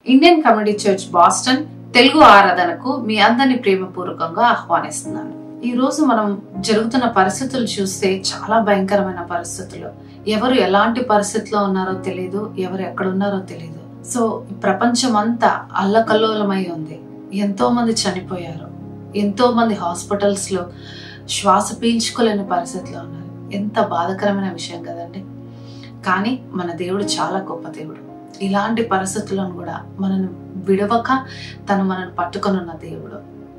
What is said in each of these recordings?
Indian community church Boston Telugu ఆరాధనకు మీ అందరిని ప్రేమపూర్వకంగా ఆహ్వానిస్తున్నాను ఈ రోజు మనం జరుగుతున్న పరిస్థితులు చూస్తే చాలా భయంకరమైన పరిస్థితులు ఎవరు ఎలాంటి పరిస్థితిలో ఉన్నారో తెలియదు ఎవరు ఎక్కడ ఉన్నారో తెలియదు సో ఈ ప్రపంచం అంతా అల్లకల్లోలమై ఉంది ఎంతో మంది చనిపోయారు ఎంతో మంది హాస్పిటల్స్ లో శ్వాస పీల్చుకోలేని పరిస్థితిలో ఉన్నారు ఎంత బాధకరమైన విషయం కదండి కానీ మన దేవుడు చాలా గొప్ప దేవుడు ఇలాంటి పరిస్థితులను కూడా మనను విడవక తను మనను పట్టుకొని ఉన్న దేవుడు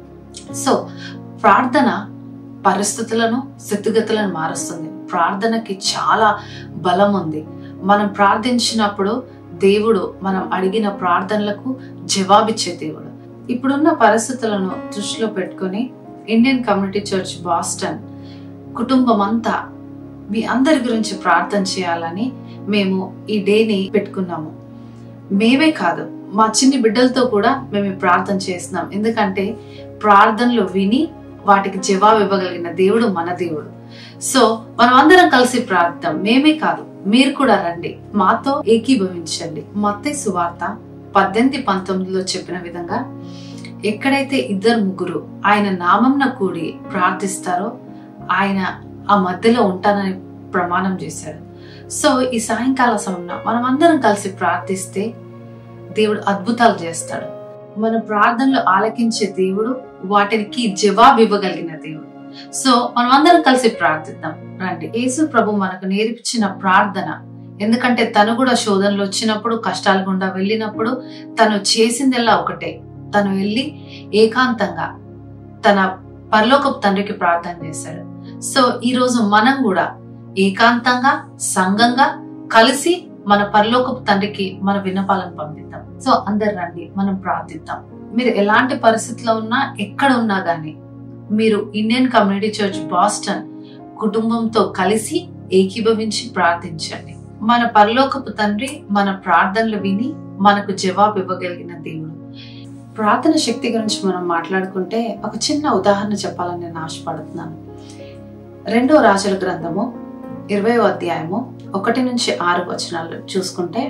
సో ప్రార్థన పరిస్థితులను స్థితిగతులను మారుస్తుంది ప్రార్థనకి చాలా బలం ఉంది మనం ప్రార్థించినప్పుడు దేవుడు మనం అడిగిన ప్రార్థనలకు జవాబిచ్చే దేవుడు ఇప్పుడున్న పరిస్థితులను దృష్టిలో పెట్టుకొని ఇండియన్ కమ్యూనిటీ చర్చ్ బాస్టన్ కుటుంబం అంతా మీ అందరి గురించి ప్రార్థన చేయాలని మేము ఈ డేని పెట్టుకున్నాము మేమే కాదు మా చిన్ని బిడ్డలతో కూడా మేము ఈ ప్రార్థన చేస్తున్నాం ఎందుకంటే ప్రార్థనలు విని వాటికి జవాబు ఇవ్వగలిగిన దేవుడు మన దేవుడు సో మనం అందరం కలిసి ప్రార్థన మేమే కాదు మీరు కూడా రండి మాతో ఏకీభవించండి మత్తయి సువార్త పద్దెనిమిది పంతొమ్మిదిలో చెప్పిన విధంగా ఎక్కడైతే ఇద్దరు ముగ్గురు ఆయన నామంన కూడి ప్రార్థిస్తారో ఆయన ఆ మధ్యలో ఉంటానని ప్రమాణం చేశాడు సో ఈ సాయంకాల సమయంలో మనం అందరం కలిసి ప్రార్థిస్తే దేవుడు అద్భుతాలు చేస్తాడు మన ప్రార్థనలు ఆలకించే దేవుడు వాటికి జవాబు ఇవ్వగలిగిన దేవుడు సో మనం అందరం కలిసి ప్రార్థిద్దాం రండి యేసు ప్రభు మనకు నేర్పించిన ప్రార్థన ఎందుకంటే తను కూడా శోధనలు వచ్చినప్పుడు కష్టాల గుండా వెళ్ళినప్పుడు తను చేసిందల్లా ఒకటే తను వెళ్ళి ఏకాంతంగా తన పరలోకపు తండ్రికి ప్రార్థన చేశాడు సో ఈ రోజు మనం కూడా ఏకాంతంగా సంఘంగా కలిసి మన పరలోకపు తండ్రికి మన విన్నపాలను పంపిద్దాం సో అందరు రండి మనం ప్రార్థిద్దాం మీరు ఎలాంటి పరిస్థితిలో ఉన్నా ఎక్కడ ఉన్నా గానీ మీరు ఇండియన్ కమ్యూనిటీ చర్చ్ బాస్టన్ కుటుంబంతో కలిసి ఏకీభవించి ప్రార్థించండి మన పరలోకపు తండ్రి మన ప్రార్థనలు విని మనకు జవాబు ఇవ్వగలిగిన దేవుడు ప్రార్థన శక్తి గురించి మనం మాట్లాడుకుంటే ఒక చిన్న ఉదాహరణ చెప్పాలని నేను ఆశపడుతున్నాను రెండో రాజుల గ్రంథము ఇరవై అధ్యాయము ఒకటి నుంచి ఆరు వచనాలు చూసుకుంటే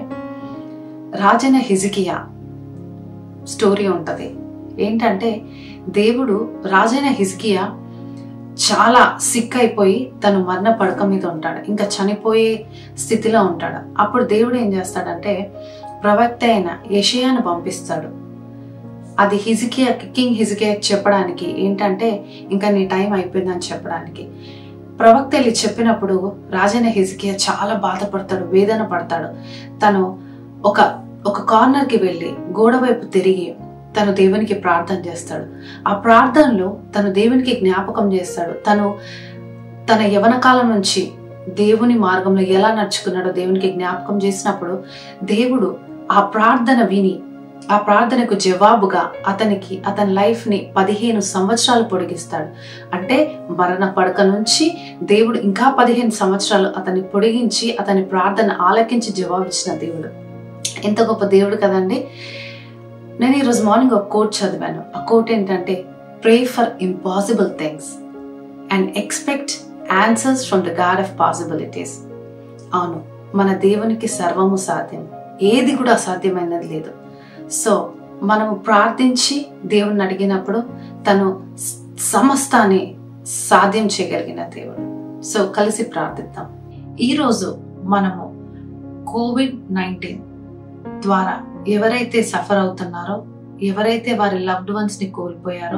రాజైన హిజికియా స్టోరీ ఉంటది ఏంటంటే దేవుడు రాజైన హిజ్కియా చాలా సిక్ అయిపోయి తను మరణ పడక మీద ఉంటాడు ఇంకా చనిపోయే స్థితిలో ఉంటాడు అప్పుడు దేవుడు ఏం చేస్తాడంటే ప్రవక్త అయిన యషయాను పంపిస్తాడు అది హిజికియా కింగ్ హిజికియా చెప్పడానికి ఏంటంటే ఇంకా నీ టైం అయిపోయిందని చెప్పడానికి ప్రవక్త వెళ్ళి చెప్పినప్పుడు రాజైన హిజికియా చాలా బాధపడతాడు వేదన పడతాడు తను ఒక ఒక కార్నర్కి వెళ్ళి గోడ వైపు తిరిగి తను దేవునికి ప్రార్థన చేస్తాడు ఆ ప్రార్థనలో తను దేవునికి జ్ఞాపకం చేస్తాడు తను తన యవన కాలం నుంచి దేవుని మార్గంలో ఎలా నడుచుకున్నాడో దేవునికి జ్ఞాపకం చేసినప్పుడు దేవుడు ఆ ప్రార్థన విని ఆ ప్రార్థనకు జవాబుగా అతనికి అతని లైఫ్ ని పదిహేను సంవత్సరాలు పొడిగిస్తాడు అంటే మరణ పడక నుంచి దేవుడు ఇంకా పదిహేను సంవత్సరాలు అతన్ని పొడిగించి అతని ప్రార్థన ఆలకించి జవాబిచ్చిన దేవుడు ఎంత గొప్ప దేవుడు కదండి నేను ఈరోజు మార్నింగ్ ఒక కోట్ చదివాను ఆ కోట్ ఏంటంటే pray for impossible things and expect answers from the god of possibilities అవును మన దేవునికి సర్వము సాధ్యం ఏది కూడా అసాధ్యమైనది లేదు సో మనము ప్రార్థించి దేవుణ్ణి అడిగినప్పుడు తను సమస్తాన్ని సాధ్యం చేయగలిగిన దేవుడు సో కలిసి ప్రార్థిద్దాం ఈరోజు మనము కోవిడ్ నైన్టీన్ ద్వారా ఎవరైతే సఫర్ అవుతున్నారో ఎవరైతే వారి లవ్డ్ వన్స్ ని కోల్పోయారో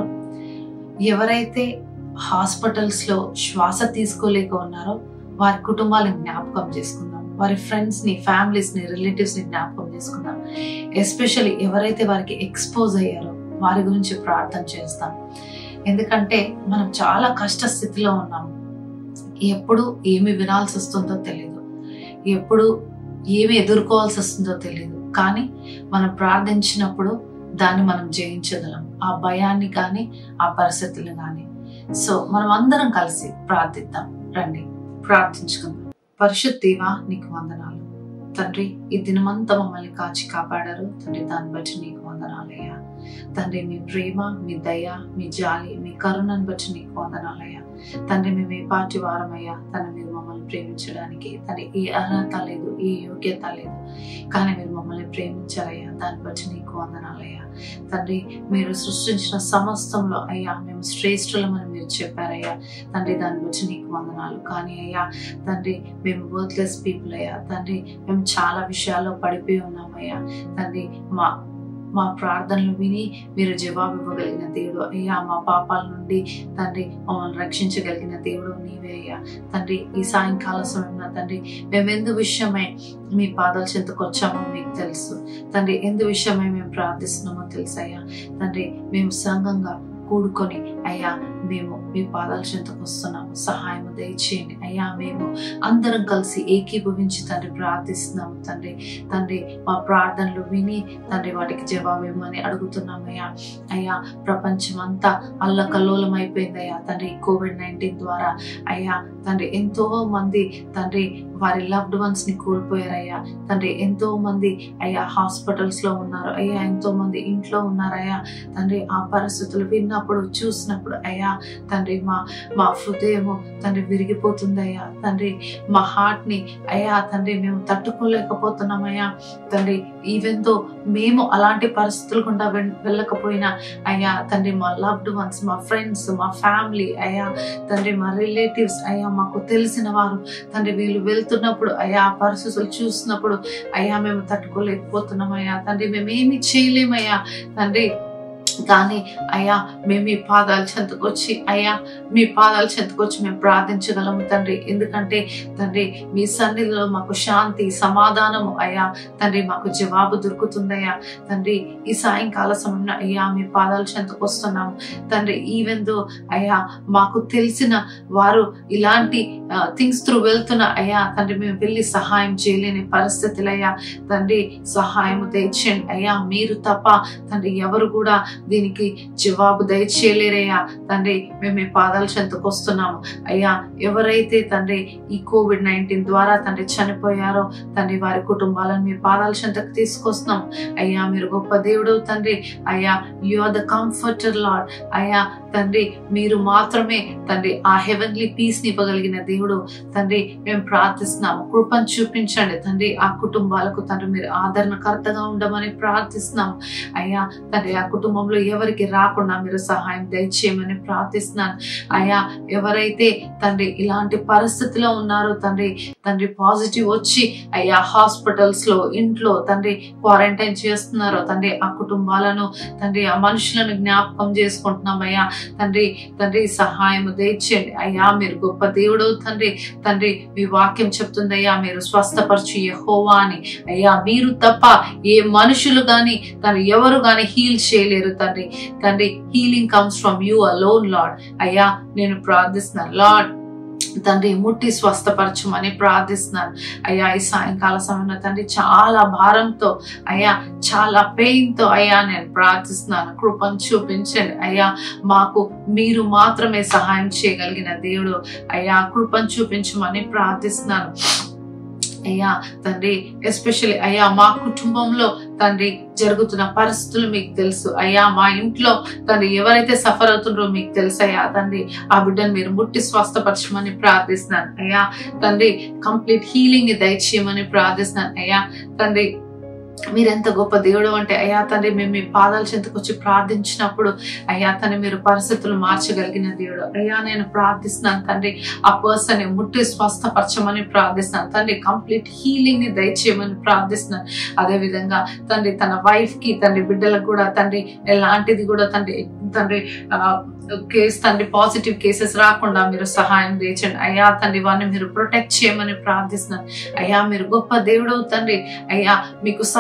ఎవరైతే హాస్పిటల్స్ లో శ్వాస తీసుకోలేక ఉన్నారో వారి కుటుంబాలను జ్ఞాపకం చేసుకుందాం వారి ఫ్రెండ్స్ ని ఫ్యామిలీస్ ని రిలేటివ్స్ ని జ్ఞాపకం చేసుకుందాం ఎస్పెషల్లీ ఎవరైతే వారికి ఎక్స్పోజ్ అయ్యారో వారి గురించి ప్రార్థన చేస్తాం ఎందుకంటే మనం చాలా కష్ట స్థితిలో ఉన్నాము ఎప్పుడు ఏమి వినాల్సి వస్తుందో తెలియదు ఎప్పుడు ఏమి ఎదుర్కోవాల్సి వస్తుందో తెలియదు కానీ మనం ప్రార్థించినప్పుడు దాన్ని మనం జయించగలం ఆ భయాన్ని కానీ ఆ పరిస్థితులు కానీ సో మనం అందరం కలిసి ప్రార్థిద్దాం రండి ప్రార్థించుకుందాం పరిశుద్ధ దేవా నీకు వందనాలు తండ్రి ఈ దినమంతా మమ్మల్ని కాచి కాపాడారు తండ్రి దాన్ని బట్టి నీకు వందనాలయ్యా తండ్రి మీ ప్రేమ మీ దయ మీ జాలి మీ కరుణను బట్టి నీకు వందనాలయ్యా తండ్రి మేము ఏ పాటి వారమయ్యా తండ్రి మీరు మమ్మల్ని ప్రేమించడానికి తండ్రి ఏ అర్హత లేదు ఏ యోగ్యత లేదు కానీ మీరు మమ్మల్ని ప్రేమించారయ్యా దాన్ని బట్టి నీకు వందనాలయ్యా తండ్రి మీరు సృష్టించిన సమస్తంలో అయ్యా మేము శ్రేష్ఠులమని మీరు చెప్పారయ్యా తండ్రి దాన్ని బట్టి నీకు వందనాలు కానీ అయ్యా తండ్రి మేము వర్త్లెస్ పీపుల్ అయ్యా తండ్రి మేము చాలా విషయాల్లో పడిపోయి ఉన్నామయ్యా తండ్రి మా మా ప్రార్థనలు విని మీరు జవాబు ఇవ్వగలిగిన దేవుడు అయ్యా మా పాపాల నుండి తండ్రి మమ్మల్ని రక్షించగలిగిన దేవుడు నీవే అయ్యా తండ్రి ఈ సాయంకాల సమయంలో తండ్రి మేము ఎందు విషయమై మీ పాదాల చెంతకు వచ్చామో మీకు తెలుసు తండ్రి ఎందు విషయమై మేము ప్రార్థిస్తున్నామో తెలుసు అయ్యా తండ్రి మేము సంఘంగా కూడుకొని అయ్యా మేము మీ పాదాల చెంతకు వస్తున్నాము సహాయం దయచేయండి అయ్యా మేము అందరం కలిసి ఏకీభవించి తండ్రి ప్రార్థిస్తున్నాము తండ్రి తండ్రి మా ప్రార్థనలు విని తండ్రి వాటికి జవాబు ఇవ్వమని అడుగుతున్నామయ్యా అయ్యా ప్రపంచం అంతా అల్లకల్లోలం అయిపోయిందయ్యా తండ్రి కోవిడ్ నైన్టీన్ ద్వారా అయ్యా తండ్రి ఎంతో మంది తండ్రి వారి లవ్డ్ వన్స్ ని కోల్పోయారయ్యా తండ్రి ఎంతో మంది అయ్యా హాస్పిటల్స్ లో ఉన్నారు అయ్యా ఎంతో మంది ఇంట్లో ఉన్నారయ్యా తండ్రి ఆ పరిస్థితులు విన్నప్పుడు చూసినప్పుడు అయ్యా తండ్రి మా మా హృదయము తండ్రి విరిగిపోతుందయ్యా తండ్రి మా హార్ట్ ని అయ్యా తండ్రి మేము తట్టుకోలేకపోతున్నామయ్యా తండ్రి ఈవెన్ తో మేము అలాంటి పరిస్థితులు గుండా వెన్- వెళ్ళకపోయినా అయ్యా తండ్రి మా లవ్డ్ వన్స్ మా ఫ్రెండ్స్ మా ఫ్యామిలీ అయ్యా తండ్రి మా రిలేటివ్స్ అయ్యా మాకు తెలిసిన వారు తండ్రి వీళ్ళు వెళ్తున్నప్పుడు అయ్యా ఆ పరిస్థితులు చూసినప్పుడు అయ్యా మేము తట్టుకోలేకపోతున్నామయ్యా తండ్రి మేము ఏమి చేయలేమయ్యా తండ్రి కానీ అయ్యా మేము మీ పాదాలు చెంతకొచ్చి అయ్యా మీ పాదాలు చెంతకొచ్చి మేము ప్రార్థించగలము తండ్రి ఎందుకంటే తండ్రి మీ సన్నిధిలో మాకు శాంతి సమాధానము అయ్యా తండ్రి మాకు జవాబు దొరుకుతుందయ్యా తండ్రి ఈ సాయంకాల సమయంలో అయ్యా మీ పాదాలు చెంతకొస్తున్నాము తండ్రి ఈవెన్ దో అయ్యా మాకు తెలిసిన వారు ఇలాంటి థింగ్స్ త్రూ వెళ్తున్న అయ్యా తండ్రి మేము వెళ్ళి సహాయం చేయలేని పరిస్థితులు అయ్యా తండ్రి సహాయం దయచేయండి అయ్యా మీరు తప్ప తండ్రి ఎవరు కూడా దీనికి జవాబు దయచేయలేరయ్యా తండ్రి మేము మీ పాదాల చెంతకు వస్తున్నాము అయ్యా ఎవరైతే తండ్రి ఈ కోవిడ్ నైన్టీన్ ద్వారా తండ్రి చనిపోయారో తండ్రి వారి కుటుంబాలను మీ పాదాల చెంతకు తీసుకొస్తున్నాం అయ్యా మీరు గొప్ప దేవుడు తండ్రి అయ్యా you are the comforter lord అయ్యా తండ్రి మీరు మాత్రమే తండ్రి ఆ హెవెన్లీ పీస్ ని ఇవ్వగలిగిన దేవుడు తండ్రి మేము ప్రార్థిస్తున్నాము కృపను చూపించండి తండ్రి ఆ కుటుంబాలకు తండ్రి మీరు ఆదరణకర్తగా ఉండమని ప్రార్థిస్తున్నాము అయ్యా తండ్రి ఆ కుటుంబంలో ఎవరికి రాకుండా మీరు సహాయం దయచేయమని ప్రార్థిస్తున్నాను అయ్యా ఎవరైతే తండ్రి ఇలాంటి పరిస్థితిలో ఉన్నారో తండ్రి తండ్రి పాజిటివ్ వచ్చి అయ్యా హాస్పిటల్స్ లో ఇంట్లో తండ్రి క్వారంటైన్ చేస్తున్నారో తండ్రి ఆ కుటుంబాలను తండ్రి ఆ మనుషులను జ్ఞాపకం చేసుకుంటున్నాం అయ్యా తండ్రి తండ్రి సహాయం దయచేయండి అయ్యా మీరు గొప్ప దేవుడు తండ్రి తండ్రి మీ వాక్యం చెప్తుంది అయ్యా మీరు స్వస్థపరచు యెహోవా అని అయ్యా మీరు తప్ప ఏ మనుషులు గాని తండ్రి ఎవరు గాని హీల్ చేయలేరు తండ్రి తండ్రి healing comes from you alone lord అయ్యా నేను ప్రార్థిస్తున్నాను లాడ్ తండ్రి ముట్టి స్వస్థపరచమని ప్రార్థిస్తున్నాను అయ్యా ఈ సాయంకాల సమయంలో తండ్రి చాలా భారంతో అయ్యా చాలా పెయిన్ తో అయ్యా నేను ప్రార్థిస్తున్నాను కృపను చూపించండి అయ్యా మాకు మీరు మాత్రమే సహాయం చేయగలిగిన దేవుడు అయ్యా కృపను చూపించమని ప్రార్థిస్తున్నాను అయ్యా తండ్రి ఎస్పెషల్లీ అయ్యా మా కుటుంబంలో తండ్రి జరుగుతున్న పరిస్థితులు మీకు తెలుసు అయ్యా మా ఇంట్లో తండ్రి ఎవరైతే సఫర్ అవుతుండ్రో మీకు తెలుసు అయ్యా తండ్రి ఆ బిడ్డను మీరు ముట్టి స్వస్థపరచమని ప్రార్థిస్తున్నాను అయ్యా తండ్రి కంప్లీట్ హీలింగ్ ని దయచేయమని ప్రార్థిస్తున్నాను అయ్యా తండ్రి మీరెంత గొప్ప దేవుడు అంటే అయ్యా తండ్రి మేము మీ పాదాల చెంతకు వచ్చి ప్రార్థించినప్పుడు అయ్యా తండ్రి మీరు పరిస్థితులు మార్చగలిగిన దేవుడు అయ్యా నేను ప్రార్థిస్తున్నాను తండ్రి ఆ పర్సన్ ని ముట్టి స్వస్థపరచమని ప్రార్థిస్తున్నాను తండ్రి కంప్లీట్ హీలింగ్ ని దయచేయమని ప్రార్థిస్తున్నాను అదే విధంగా తండ్రి తన వైఫ్ కి తండ్రి బిడ్డలకు కూడా తండ్రి ఎలాంటిది కూడా తండ్రి తండ్రి కేసు తండ్రి పాజిటివ్ కేసెస్ రాకుండా మీరు సహాయం చేయండి అయ్యా తండ్రి వారిని మీరు ప్రొటెక్ట్ చేయమని ప్రార్థిస్తున్నాను అయ్యా మీరు గొప్ప దేవుడు తండ్రి అయ్యా మీకు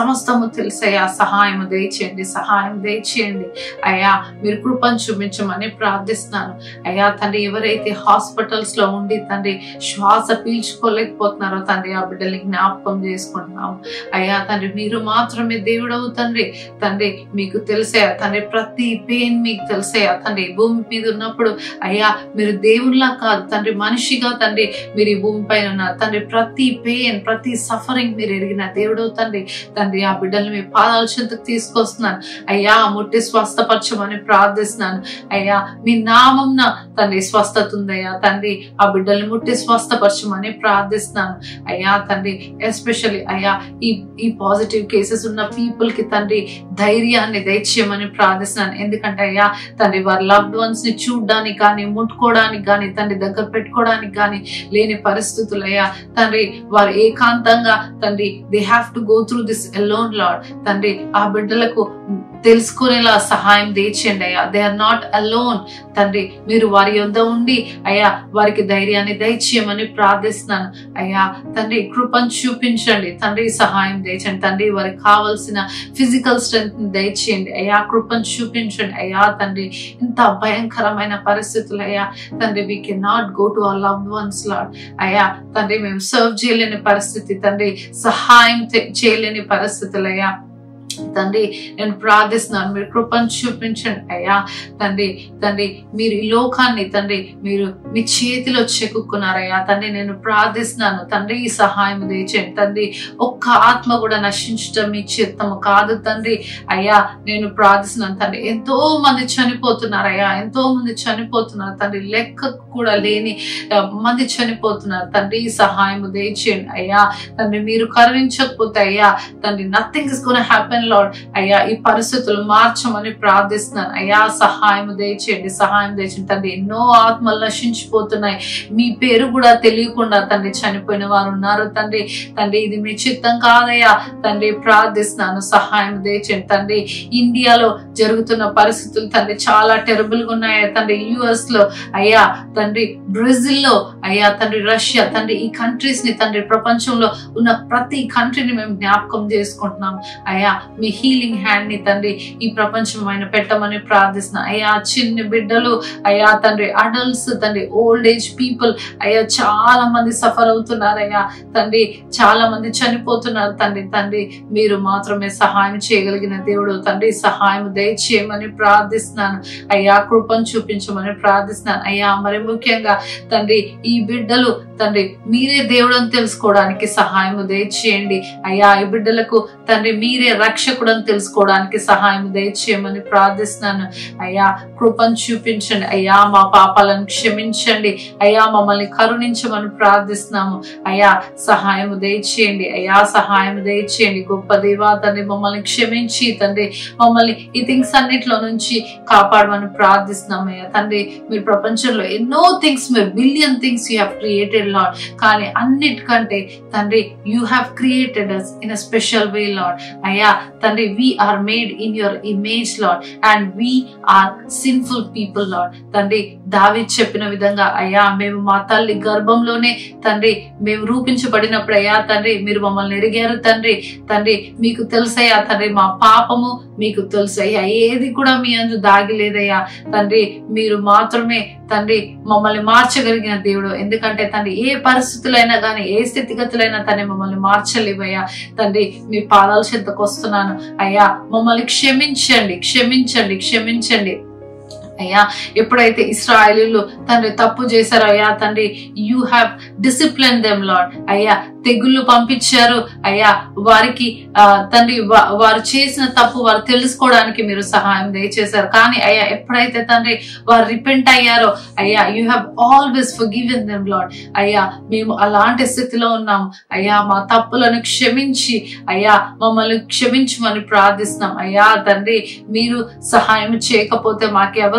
సమస్తము తెలుసయ్యా సహాయం దయచేయండి సహాయం దయచేయండి అయ్యా మీరు కృపను చూపించమని ప్రార్థిస్తున్నాను అయ్యా తండ్రి ఎవరైతే హాస్పిటల్స్ లో ఉండి తండ్రి శ్వాస పీల్చుకోలేకపోతున్నారో తండ్రి ఆ బిడ్డల్ని జ్ఞాపకం చేసుకుంటున్నాము అయ్యా తండ్రి మీరు మాత్రమే దేవుడవు తండ్రి తండ్రి మీకు తెలిసే తండ్రి ప్రతి పెయిన్ మీకు తెలిసే తండ్రి భూమి మీద ఉన్నప్పుడు అయ్యా మీరు దేవుళ్ళ కాదు తండ్రి మనిషిగా తండ్రి మీరు ఈ భూమి పైన ఉన్నారు తండ్రి ప్రతి పెయిన్ ప్రతి సఫరింగ్ మీరు ఎరిగిన దేవుడు తండ్రి తండ్రి ఆ బిడ్డల్ని మీ పాదాల చెంతకు తీసుకొస్తున్నాను అయ్యా ముట్టి స్వస్థపరచమని ప్రార్థిస్తున్నాను అయ్యా మీ నామంన తండ్రి స్వస్థత ఉందయ్యా తండ్రి ఆ బిడ్డల్ని ముట్టి స్వస్థపరచమని ప్రార్థిస్తున్నాను అయ్యా తండ్రి ఎస్పెషల్లీ అయ్యా ఈ ఈ పాజిటివ్ కేసెస్ ఉన్న పీపుల్ కి తండ్రి ధైర్యాన్ని దయచేయమని ప్రార్థిస్తున్నాను ఎందుకంటే అయ్యా తండ్రి వారి లవ్డ్ వన్స్ ని చూడడానికి కానీ ముట్టుకోవడానికి కానీ తండ్రి దగ్గర పెట్టుకోవడానికి కానీ లేని పరిస్థితులు అయ్యా తండ్రి వారు ఏకాంతంగా తండ్రి they have to go through this alone lord తండ్రి ఆ బిడ్డలకు తెలుసుకునేలా సహాయం తెచ్చండి అయ్యా దే ఆర్ నాట్ అలోన్ తండ్రి మీరు వారి యొద్ద ఉండి అయ్యా వారికి ధైర్యాన్ని దయచేయమని ప్రార్థిస్తున్నాను అయ్యా తండ్రి కృపను చూపించండి తండ్రి సహాయం దయచండి తండ్రి వారికి కావలసిన ఫిజికల్ స్ట్రెంత్ ని దయచేయండి అయ్యా కృపను చూపించండి అయ్యా తండ్రి ఇంత భయంకరమైన పరిస్థితులు అయ్యా తండ్రి we can not go to our loved ones lord అయ్యా తండ్రి మేము సర్వ్ చేయలేని పరిస్థితి తండ్రి సహాయం తె- చేయలేని పరిస్థితులు అయ్యా తండ్రి నేను ప్రార్థిస్తున్నాను మీరు కృపను చూపించండి అయ్యా తండ్రి తండ్రి మీరు ఈ లోకాన్ని తండ్రి మీరు మీ చేతిలో చెక్కున్నారయ్యా తండ్రి నేను ప్రార్థిస్తున్నాను తండ్రి ఈ సహాయం తెచ్చండి తండ్రి ఒక్క ఆత్మ కూడా నశించడం మీ చిత్తము కాదు తండ్రి అయ్యా నేను ప్రార్థిస్తున్నాను తండ్రి ఎంతో మంది చనిపోతున్నారు అయ్యా ఎంతో మంది చనిపోతున్నారు తండ్రి లెక్క కూడా లేని ఆ, మంది చనిపోతున్నారు తండ్రి ఈ సహాయం దయచేయండి అయ్యా తండ్రి మీరు కరుణించకపోతే అయ్యా తండ్రి nothing is gonna happen lord అయ్యా ఈ పరిస్థితులు మార్చమని ప్రార్థిస్తున్నాను అయ్యా సహాయం దయచేయండి సహాయం దయచేయండి తండ్రి ఎన్నో ఆత్మలు నశించిపోతున్నాయి మీ పేరు కూడా తెలియకుండా తండ్రి చనిపోయిన వారు ఉన్నారు తండ్రి తండ్రి ఇది మీ చిత్తం కాదయ్యా తండ్రి ప్రార్థిస్తున్నాను సహాయం దయచేయండి తండ్రి ఇండియాలో జరుగుతున్న పరిస్థితులు తండ్రి చాలా టెరబుల్ గా ఉన్నాయి తండ్రి యుఎస్ లో అయ్యా తండ్రి బ్రెజిల్ లో అయ్యా తండ్రి రష్యా తండ్రి ఈ కంట్రీస్ ని తండ్రి ప్రపంచంలో ఉన్న ప్రతి కంట్రీని మేము జ్ఞాపకం చేసుకుంటున్నాం అయ్యా మీ హీలింగ్ హ్యాండ్ ని తండ్రి ఈ ప్రపంచం ఆయన పెట్టమని ప్రార్థిస్తున్నా అయ్యా చిన్న బిడ్డలు అయ్యా తండ్రి అడల్ట్స్ తండ్రి ఓల్డ్ ఏజ్ పీపుల్ అయ్యా చాలా మంది సఫర్ అవుతున్నారు అయ్యా తండ్రి చాలా మంది చనిపోతున్నారు తండ్రి తండ్రి మీరు మాత్రమే సహాయం చేయగలిగిన దేవుడు తండ్రి సహాయం దయచేయమని ప్రార్థిస్తున్నాను అయ్యా కృపను చూపించమని ప్రార్థిస్తున్నాను అయ్యా మరి ముఖ్యంగా తండ్రి ఈ బిడ్డలు తండ్రి మీరే దేవుడని తెలుసుకోవడానికి సహాయం దయచేయండి అయ్యా ఈ బిడ్డలకు తండ్రి మీరే రక్షకుడని తెలుసుకోవడానికి సహాయం దయచేయమని ప్రార్థిస్తున్నాను అయ్యా కృపను చూపించండి అయ్యా మా పాపాలను క్షమించండి అయ్యా మమ్మల్ని కరుణించమని ప్రార్థిస్తున్నాము అయ్యా సహాయం దయచేయండి అయ్యా సహాయం దయచేయండి గొప్ప దేవా తండ్రి మమ్మల్ని క్షమించి తండ్రి మమ్మల్ని ఈ థింగ్స్ అన్నిట్లో నుంచి కాపాడమని ప్రార్థిస్తున్నాం అయ్యా తండ్రి మీరు ప్రపంచంలో ఎన్నో థింగ్స్ మీరు billion things you have created lord కానీ అన్నిటికంటే తండ్రి you have created us in a special way lord అయ్యా తండ్రి we are made in your image lord and we are sinful people lord తండ్రి దావి చెప్పిన విధంగా అయ్యా మేము మా తల్లి గర్భంలోనే తండ్రి మేము రూపించబడినప్పుడు అయ్యా తండ్రి మీరు మమ్మల్ని ఎరిగారు తండ్రి తండ్రి మీకు తెలుసయ్యా తండ్రి మా పాపము మీకు తెలుసయ్యా ఏది కూడా మీ అందు దాగి లేదయ్యా తండ్రి మీరు మాత్రమే తండ్రి మమ్మల్ని మార్చగలిగిన దేవుడు ఎందుకంటే తండ్రి ఏ పరిస్థితులైనా కానీ ఏ స్థితిగతులైనా తండ్రి మమ్మల్ని మార్చలేవయ్యా తండ్రి మీ పాదాల చెంతకు వస్తున్నాను అయ్యా మమ్మల్ని క్షమించండి క్షమించండి క్షమించండి అయ్యా ఎప్పుడైతే ఇస్రాయలీలు తండ్రి తప్పు చేశారో అయ్యా తండ్రి you have discipline them lord అయ్యా తెగుళ్ళు పంపించారు అయ్యా వారికి ఆ, తండ్రి వా- వారు చేసిన తప్పు వారు తెలుసుకోవడానికి మీరు సహాయం దయచేశారు కానీ అయ్యా ఎప్పుడైతే తండ్రి వారు రిపెంట్ అయ్యారో అయ్యా you have always forgiven them lord అయ్యా మేము అలాంటి స్థితిలో ఉన్నాం అయ్యా మా తప్పులను క్షమించి అయ్యా మమ్మల్ని క్షమించమని ప్రార్థిస్తున్నాం అయ్యా తండ్రి మీరు సహాయం చేయకపోతే మాకెవరు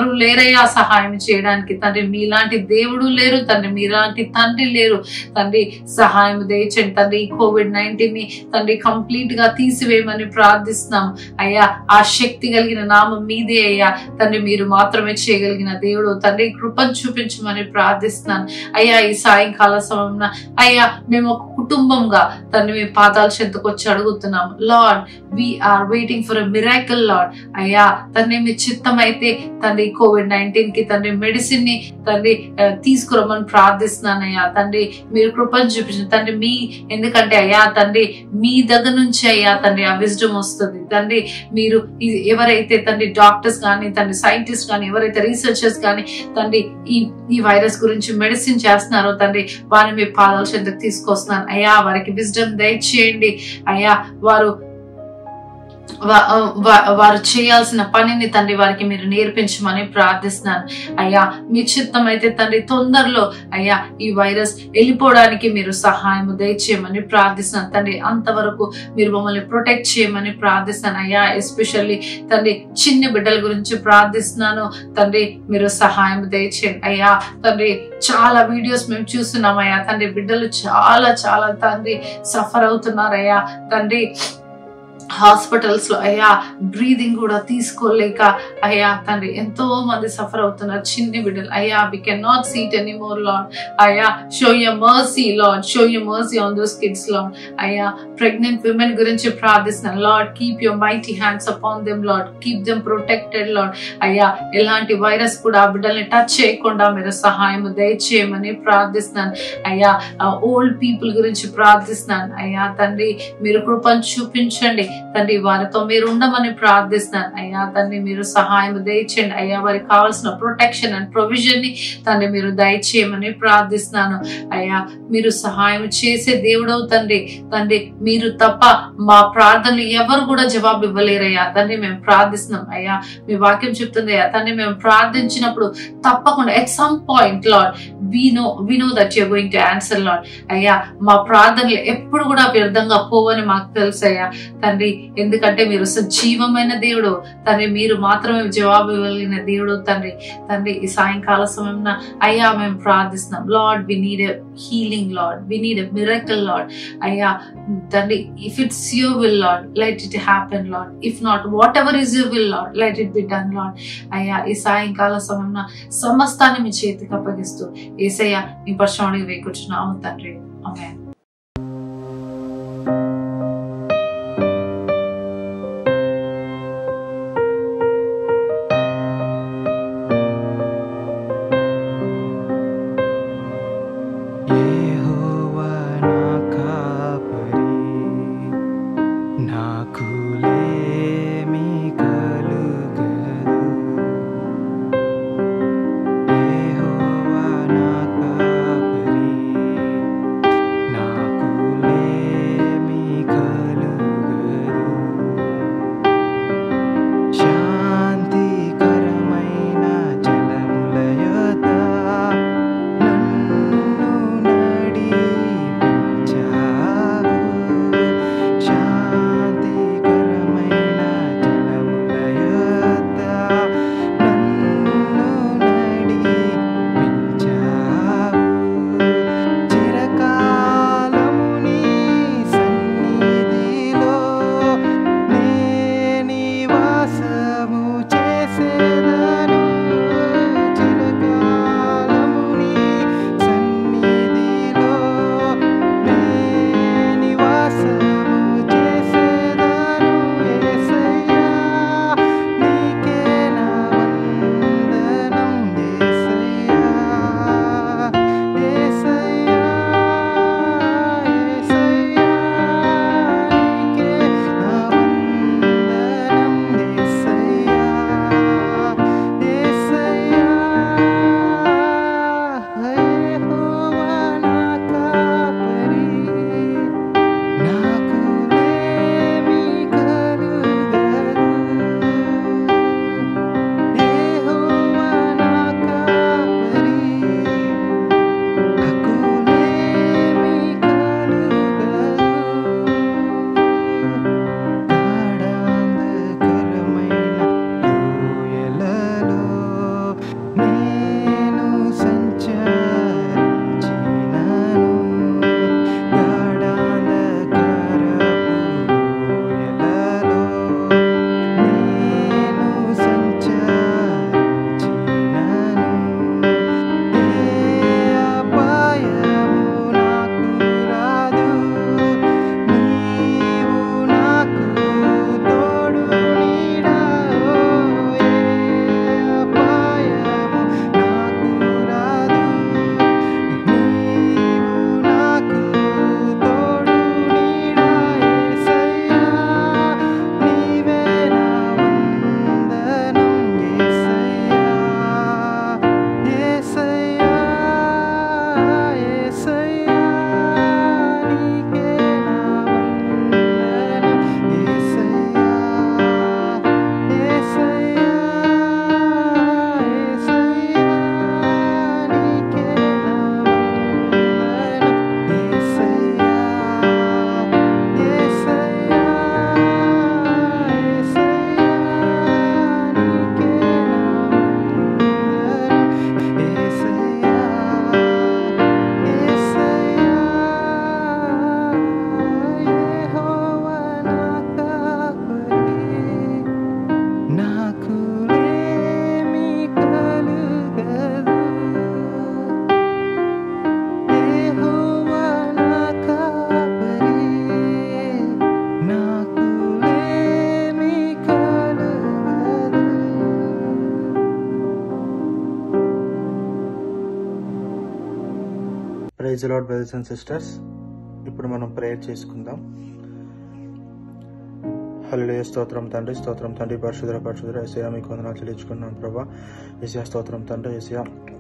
ఎవరు లేరయ్యా సహాయం చేయడానికి తండ్రి మీలాంటి దేవుడు లేరు తండ్రి మీలాంటి తండ్రి లేరు తండ్రి సహాయం దయచండి తండ్రి ఈ కోవిడ్ నైన్టీన్ ని తండ్రి కంప్లీట్ గా తీసివేయమని ప్రార్థిస్తున్నాము అయ్యా ఆ శక్తి కలిగిన నామం మీదే అయ్యా తండ్రి మీరు మాత్రమే చేయగలిగిన దేవుడు తండ్రి కృపను చూపించమని ప్రార్థిస్తున్నాను అయ్యా ఈ సాయంకాల సమయంలో అయ్యా మేము ఒక కుటుంబంగా తండ్రి మీ పాదాల చెంతకు వచ్చి అడుగుతున్నాము lord we are waiting for miracle lord అయ్యా తండ్రి మీ చిత్తం అయితే తండ్రి కోవిడ్ నైన్టీన్ కి తండ్రి మెడిసిన్ ని తండ్రి ఆ, తీసుకురమ్మని ప్రార్థిస్తున్నానయ్యా తండ్రి మీరు కృపను చూపించండి తండ్రి మీ ఎందుకంటే అయ్యా తండ్రి మీ దగ్గర నుంచి అయ్యా తండ్రి ఆ విజ్డమ్ వస్తుంది తండ్రి మీరు ఈ- ఎవరైతే తండ్రి డాక్టర్స్ కానీ తండ్రి సైంటిస్ట్ కానీ ఎవరైతే రీసెర్చర్స్ కానీ తండ్రి ఈ ఈ వైరస్ గురించి మెడిసిన్ చేస్తున్నారో తండ్రి వారిని మీ పాదాల చెంతకు తీసుకొస్తున్నాను అయ్యా వారికి విజ్డమ్ దయచేయండి అయ్యా వారు వా- వా- వారు చేయాల్సిన పనిని తండ్రి వారికి మీరు నేర్పించమని ప్రార్థిస్తున్నాను అయ్యా మీ చిత్తం అయితే తండ్రి తొందరలో అయ్యా ఈ వైరస్ వెళ్ళిపోవడానికి మీరు సహాయం దయచేయమని ప్రార్థిస్తున్నాను తండ్రి అంతవరకు మీరు మమ్మల్ని ప్రొటెక్ట్ చేయమని ప్రార్థిస్తున్నాను అయ్యా ఎస్పెషల్లీ తండ్రి చిన్న బిడ్డల గురించి ప్రార్థిస్తున్నాను తండ్రి మీరు సహాయం దయచేయండి అయ్యా తండ్రి చాలా వీడియోస్ మేము చూస్తున్నాం అయ్యా తండ్రి బిడ్డలు చాలా చాలా తండ్రి సఫర్ అవుతున్నారయ్యా తండ్రి హాస్పిటల్స్ లో అయ్యా బ్రీదింగ్ కూడా తీసుకోలేక అయ్యా తండ్రి ఎంతో మంది సఫర్ అవుతున్నారు చిన్ని బిడ్డలు అయ్యా we can not seat any more lord అయ్యా show you mercy lord show you mercy on those kids lord అయ్యా ప్రెగ్నెంట్ విమెన్ గురించి ప్రార్థిస్తున్నాను lord keep your mighty hands upon them lord keep them protected lord అయ్యా ఎలాంటి virus కూడా ఆ బిడ్డల్ని touch చేయకుండా మీరు సహాయం దయచేయమని ప్రార్థిస్తున్నాను అయ్యా ఓల్డ్ పీపుల్ గురించి ప్రార్థిస్తున్నాను అయ్యా తండ్రి మీరు కృపను చూపించండి తండ్రి వారితో మీరు ఉండమని ప్రార్థిస్తున్నాను అయ్యా తండ్రి మీరు సహాయం దయచేయండి అయ్యా వారికి కావాల్సిన ప్రొటెక్షన్ అండ్ ప్రొవిజన్ ని తండ్రి మీరు దయచేయమని ప్రార్థిస్తున్నాను అయ్యా మీరు సహాయం చేసే దేవుడవు తండ్రి తండ్రి మీరు తప్ప మా ప్రార్థనలు ఎవరు కూడా జవాబు ఇవ్వలేరయ్యా తండ్రి మేము ప్రార్థిస్తున్నాం అయ్యా మీ వాక్యం చెప్తుంది అయ్యా తండ్రి మేము ప్రార్థించినప్పుడు తప్పకుండా at some point lord we know we know that you're going to answer lord అయ్యా మా ప్రార్థనలు ఎప్పుడు కూడా వ్యర్థంగా పోవని మాకు తెలుసు అయ్యా తండ్రి ఎందుకంటే మీరు సజీవమైన దేవుడు తండ్రి మీరు మాత్రమే జవాబు ఇవ్వగలిగిన దేవుడు తండ్రి తండ్రి ఈ సాయంకాల సమయంలో అయ్యా మేము ప్రార్థిస్తున్నాం lord we need a healing lord we need a miracle lord అయ్యా తండ్రి if it's your will lord let it happen lord if not whatever is your will lord let it be done lord అయ్యా ఈ సాయంకాల సమయంలో సమస్తాన్ని మీ చేతికి అప్పగిస్తూ ఏసయ్య నీ పర్శమడికి వేకూర్చున్నాము తండ్రి ఆమె యెహోవా నా కాపరి నాకు లేమి కలుగదు యెహోవా నా కాపరి praise lord brothers and sisters ఇప్పుడు మనం ప్రేయర్ చేసుకుందాం హల్లెలూయా స్తోత్రం తండ్రి స్తోత్రం తండ్రి పరిశుద్ర పరిశుద్ర ఏసయా మీకు వందనాలు చెల్లించుకున్నాం ప్రభా ఏసయా స్తోత్రం తండ్రి ఏసయా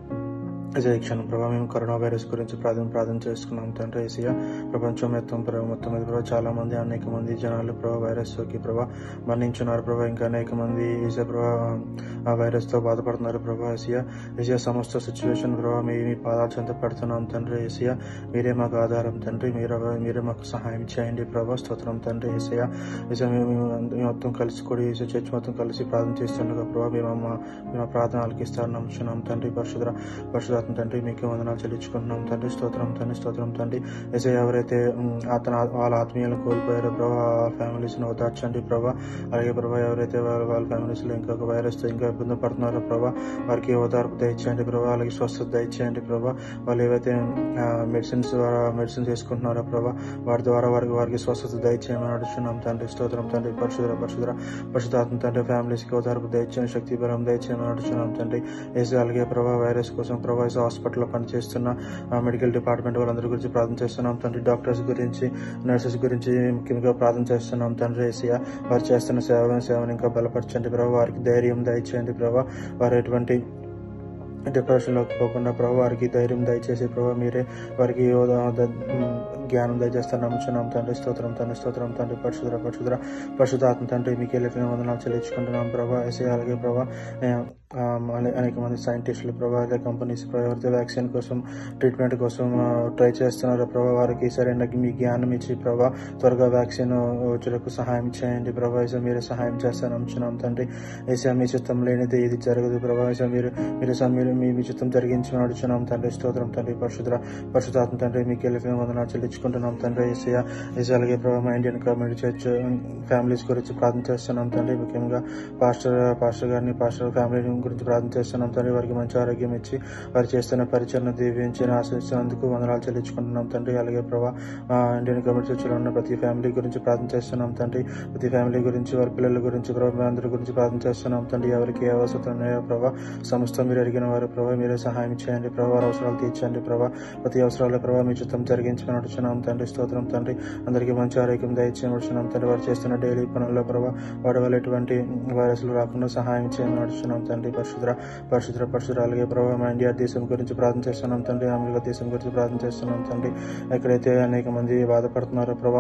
ఏసయ క్షణం ప్రభా మేము కరోనా వైరస్ గురించి ప్రార్థన ప్రార్థన చేసుకున్నాం తండ్రి ఏసయా ప్రపంచం మొత్తం ప్రభా మొత్తం మీద ప్రభా చాలా మంది అనేక మంది జనాలు ప్రభా వైరస్ సోకి ప్రభా మరణించున్నారు ప్రభా ఇంకా అనేక మంది ఏసయ ప్రభా ఆ వైరస్ తో బాధపడుతున్నారు ప్రభా ఏసయా ఏసయా సమస్త సిచ్యువేషన్ ప్రభా మీ మీ పాదాల చెంత పెడుతున్నాం తండ్రి ఏసయా మీరే మాకు ఆధారం తండ్రి మీరే మీరే మాకు సహాయం చేయండి ప్రభా స్తోత్రం తండ్రి ఏసయా ఏసయా మేము మేము అంద- మేము మొత్తం కలిసి కూడా ఏసయ చర్చ్ మొత్తం కలిసి ప్రార్థన చేస్తుండగా ప్రభా మేము మా మేము ప్రార్థన ఆలకిస్తారని నమ్ముచున్నాం తండ్రి పరిశుద్ర పరిశుధాత్మ తండ్రి మీకు వందనాలు చెల్లించుకుంటున్నాం తండ్రి స్తోత్రం తండ్రి స్తోత్రం తండ్రి ఏసై ఎవరైతే ఉమ్, అతను వాళ్ళ ఆత్మీయులు కోల్పోయారో ప్రభా వాళ్ళ ఫ్యామిలీస్ ని ఓదార్చండి ప్రభా అలాగే ప్రభా ఎవరైతే వాళ్ళ వాళ్ళ ఫ్యామిలీస్ లో ఇంకొక వైరస్ తో ఇంకా ఇబ్బంది పడుతున్నారో ప్రభా వారికి ఓదార్పు దయచేయండి ప్రభా అలాగే స్వస్థత దయచేయండి ప్రభా వాళ్ళు ఏవైతే మెడిసిన్స్ ద్వారా మెడిసిన్స్ తీసుకుంటున్నారో ప్రభా వారి ద్వారా వారికి వారికి స్వస్థత దయచేయమని అడుగుతున్నాం తండ్రి స్తోత్రం తండ్రి పరిశుద్ర పరిశుద్ర పరిశుధాత్మ తండ్రి ఫ్యామిలీస్ కి ఓదార్పు దయచేయండి శక్తి బలం దయచేయమని అడుగుతున్నాం తండ్రి ఏసీ అలాగే ప్రభా వైరస్ కోసం ప్రభా ఏసీ హాస్పిటల్లో పనిచేస్తున్న ఆ, మెడికల్ డిపార్ట్మెంట్ వాళ్ళందరి గురించి ప్రార్థన చేస్తున్నాం తండ్రి డాక్టర్స్ గురించి నర్సెస్ గురించి ముఖ్యంగా ప్రార్థన చేస్తున్నాం తండ్రి ఏసియా వారు చేస్తున్న సేవ సేవను ఇంకా బలపరచండి ప్రభావ వారికి ధైర్యం దయచేయండి ప్రభావ వారు ఎటువంటి డిప్రెషన్లోకి పోకుండా ప్రభు వారికి ధైర్యం దయచేసి ప్రభు మీరే వారికి యోధ- ద- జ్ఞానం దయచేస్తారు నమ్ముచున్నాం తండ్రి స్తోత్రం తండ్రి స్తోత్రం తండ్రి పరిశుద్ర పరిశుద్ర పరిశుధాత్మ తండ్రి మీకు వెళ్ళిన వందనాలు చెల్లించుకుంటున్నాం ప్రభా ఎసే అలాగే ప్రభా ఏ, ఆ, అనే- అనేక మంది సైంటిస్టులు ప్రభా అలాగే కంపెనీస్ ప్రభా ఎవరైతే వ్యాక్సిన్ కోసం ట్రీట్మెంట్ కోసం ట్రై చేస్తున్నారో ప్రభా వారికి సరైన మీ జ్ఞానం ఇచ్చి ప్రభా త్వరగా వ్యాక్సిన్ వచ్చేటకు సహాయం చేయండి ప్రభా ఏసే మీరే సహాయం చేస్తాను నమ్ముచున్నాం తండ్రి ఏసే మీ చిత్తం లేనిది ఇది జరగదు ప్రభా ఏసే మీరు మీరు స- మీరు మీ మీ చిత్తం జరిగించి నడుచున్నాం తండ్రి స్తోత్రం తండ్రి పరిశుద్ర పరిశుధాత్మ తండ్రి మీకు వెళ్ళిన వందనాలు చెల్లించుకుంటున్నాం తండ్రి ఏసయ ఏసీ అలాగే ప్రభావ మా ఇండియన్ కమ్యూనిటీ చర్చ్ ఫ్యామిలీస్ గురించి ప్రార్థన చేస్తున్నాం తండ్రి ముఖ్యంగా పాస్టర్ పాస్టర్ గారిని పాస్టర్ ఫ్యామిలీ గురించి ప్రార్థన చేస్తున్నాం తండ్రి వారికి మంచి ఆరోగ్యం ఇచ్చి వారు చేస్తున్న పరిచయం దీవించి ఆశ్రయించినందుకు వందనాలు చెల్లించుకుంటున్నాం తండ్రి అలాగే ప్రభా ఆ, ఇండియన్ కమ్యూనిటీ చర్చిలో ఉన్న ప్రతి ఫ్యామిలీ గురించి ప్రార్థన చేస్తున్నాం తండ్రి ప్రతి ఫ్యామిలీ గురించి వారి పిల్లల గురించి ప్రభావ అందరి గురించి ప్రార్థన చేస్తున్నాం తండ్రి ఎవరికి ఏ అవసరం ఉన్నాయో ప్రభా సమస్తం మీరు అడిగిన వారు ప్రభావ మీరే సహాయం చేయండి ప్రభావ వారి అవసరాలు తీర్చండి ప్రభా ప్రతి అవసరాల ప్రభావ మీ చిత్తం జరిగించమని అడుగుతున్నాం తండ్రి స్తోత్రం తండ్రి అందరికీ మంచి ఆరోగ్యం దయచేయమని అడుగుతున్నాం తండ్రి వారు చేస్తున్న డైలీ పనుల్లో ప్రభావ వాడి వల్ల ఎటువంటి వైరస్లు రాకుండా సహాయం చేయమని అడుగుతున్నాం తండ్రి పరిశుద్ర పరిశుద్ర పరిశుద్ర అలాగే ప్రభావ మా ఇండియా దేశం గురించి ప్రార్థన చేస్తున్నాం తండ్రి అమెరికా దేశం గురించి ప్రార్థన చేస్తున్నాం తండ్రి ఎక్కడైతే అనేక మంది బాధపడుతున్నారో ప్రభా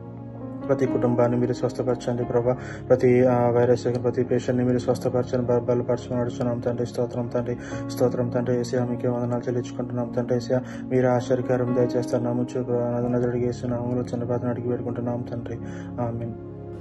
ప్రతి కుటుంబాన్ని మీరు స్వస్థపరచండి ప్రభా ప్రతి ఆ, వైరస్ యొక్క ప్రతి పేషెంట్ని మీరు స్వస్థపరచని బ- బలపరచమని అడుగుతున్నాం తండ్రి స్తోత్రం తండ్రి స్తోత్రం తండ్రి ఏసియా మీకే వందనాలు చెల్లించుకుంటున్నాం తండ్రి ఏసియా మీరు ఆశ్చర్యకారం దయచేస్తారు నమ్ముచు నదుడికి వేస్తున్నాము చిన్న ప్రార్థన అడిగి పెట్టుకుంటున్నాం తండ్రి ఆమె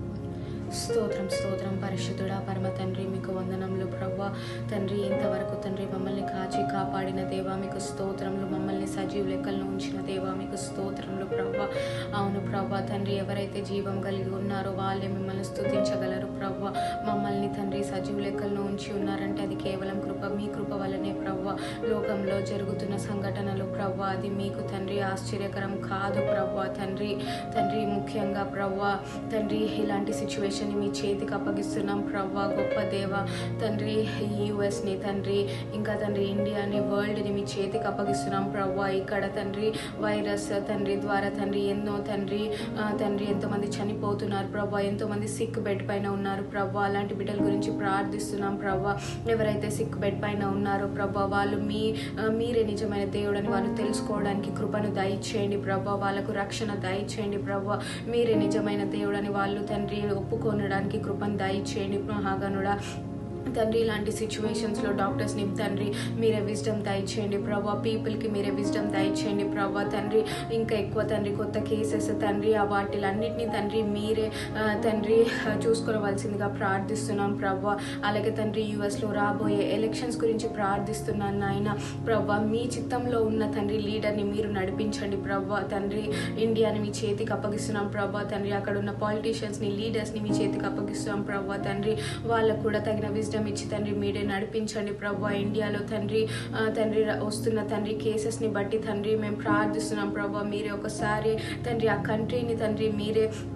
స్తోత్రం స్తోత్రం పరిశుద్ధుడా పరమ తండ్రి మీకు వందనములు ప్రవ్వ తండ్రి ఇంతవరకు తండ్రి మమ్మల్ని కాచి కాపాడిన దేవా మీకు స్తోత్రములు మమ్మల్ని సజీవ లెక్కల్లో ఉంచిన దేవా మీకు స్తోత్రములు ప్రవ్వ అవును ప్రవ్వ తండ్రి ఎవరైతే జీవం కలిగి ఉన్నారో వాళ్ళే మిమ్మల్ని స్తుతించగలరు ప్రవ్వ మమ్మల్ని తండ్రి సజీవ లెక్కల్లో ఉంచి ఉన్నారంటే అది కేవలం కృప మీ కృప వల్లనే ప్రవ్వ లోకంలో జరుగుతున్న సంఘటనలు ప్రవ్వ అది మీకు తండ్రి ఆశ్చర్యకరం కాదు ప్రవ్వ తండ్రి తండ్రి ముఖ్యంగా ప్రవ్వ తండ్రి ఇలాంటి సిచ్యువేషన్ మీ చేతికి అప్పగిస్తున్నాం ప్రవ్వ గొప్ప దేవ తండ్రి యుఎస్ని తండ్రి ఇంకా తండ్రి ఇండియాని వరల్డ్ని మీ చేతికి అప్పగిస్తున్నాం ప్రవ్వ ఇక్కడ తండ్రి వైరస్ తండ్రి ద్వారా తండ్రి ఎన్నో తండ్రి ఆ, తండ్రి ఎంతోమంది చనిపోతున్నారు ప్రవ్వ ఎంతోమంది సిక్ బెడ్ పైన ఉన్నారు ప్రవ్వ అలాంటి బిడ్డల గురించి ప్రార్థిస్తున్నాం ప్రవ్వ ఎవరైతే సిక్ బెడ్ పైన ఉన్నారో ప్రభా వాళ్ళు మీ ఆ, మీరే నిజమైన దేవుడని వాళ్ళు తెలుసుకోవడానికి కృపను దయచేయండి ప్రభా వాళ్ళకు రక్షణ దయచేయండి ప్రభా మీరే నిజమైన దేవుడని వాళ్ళు తండ్రి ఒప్పుకొనడానికి కృపను దయచేయండి మహాగనుడా తండ్రి ఇలాంటి సిచ్యువేషన్స్లో డాక్టర్స్ని తండ్రి మీరే విజ్డమ్ దయచేయండి ప్రభా పీపుల్కి మీరే విజ్డమ్ దయచేయండి ప్రభా తండ్రి ఇంకా ఎక్కువ తండ్రి కొత్త కేసెస్ తండ్రి ఆ వాటిలన్నిటినీ తండ్రి మీరే ఆ, తండ్రి ఆ, చూసుకోవలసిందిగా ప్రార్థిస్తున్నాం ప్రభా అలాగే తండ్రి యుఎస్లో రాబోయే ఎలక్షన్స్ గురించి ప్రార్థిస్తున్నాను నాయన ప్రభా మీ చిత్తంలో ఉన్న తండ్రి లీడర్ని మీరు నడిపించండి ప్రభా తండ్రి ఇండియాని మీ చేతికి అప్పగిస్తున్నాం ప్రభా తండ్రి అక్కడ ఉన్న పాలిటీషియన్స్ని లీడర్స్ని మీ చేతికి అప్పగిస్తున్నాం ప్రభా తండ్రి వాళ్ళకు కూడా తగిన విజ్డమ్ ఇచ్చి తండ్రి మీరే నడిపించండి ప్రభా ఇండియాలో తండ్రి ఆ, తండ్రి ర- వస్తున్న తండ్రి కేసెస్ని బట్టి తండ్రి మేము ప్రార్థిస్తున్నాం ప్రభా మీరే ఒకసారి తండ్రి ఆ కంట్రీని తండ్రి మీరే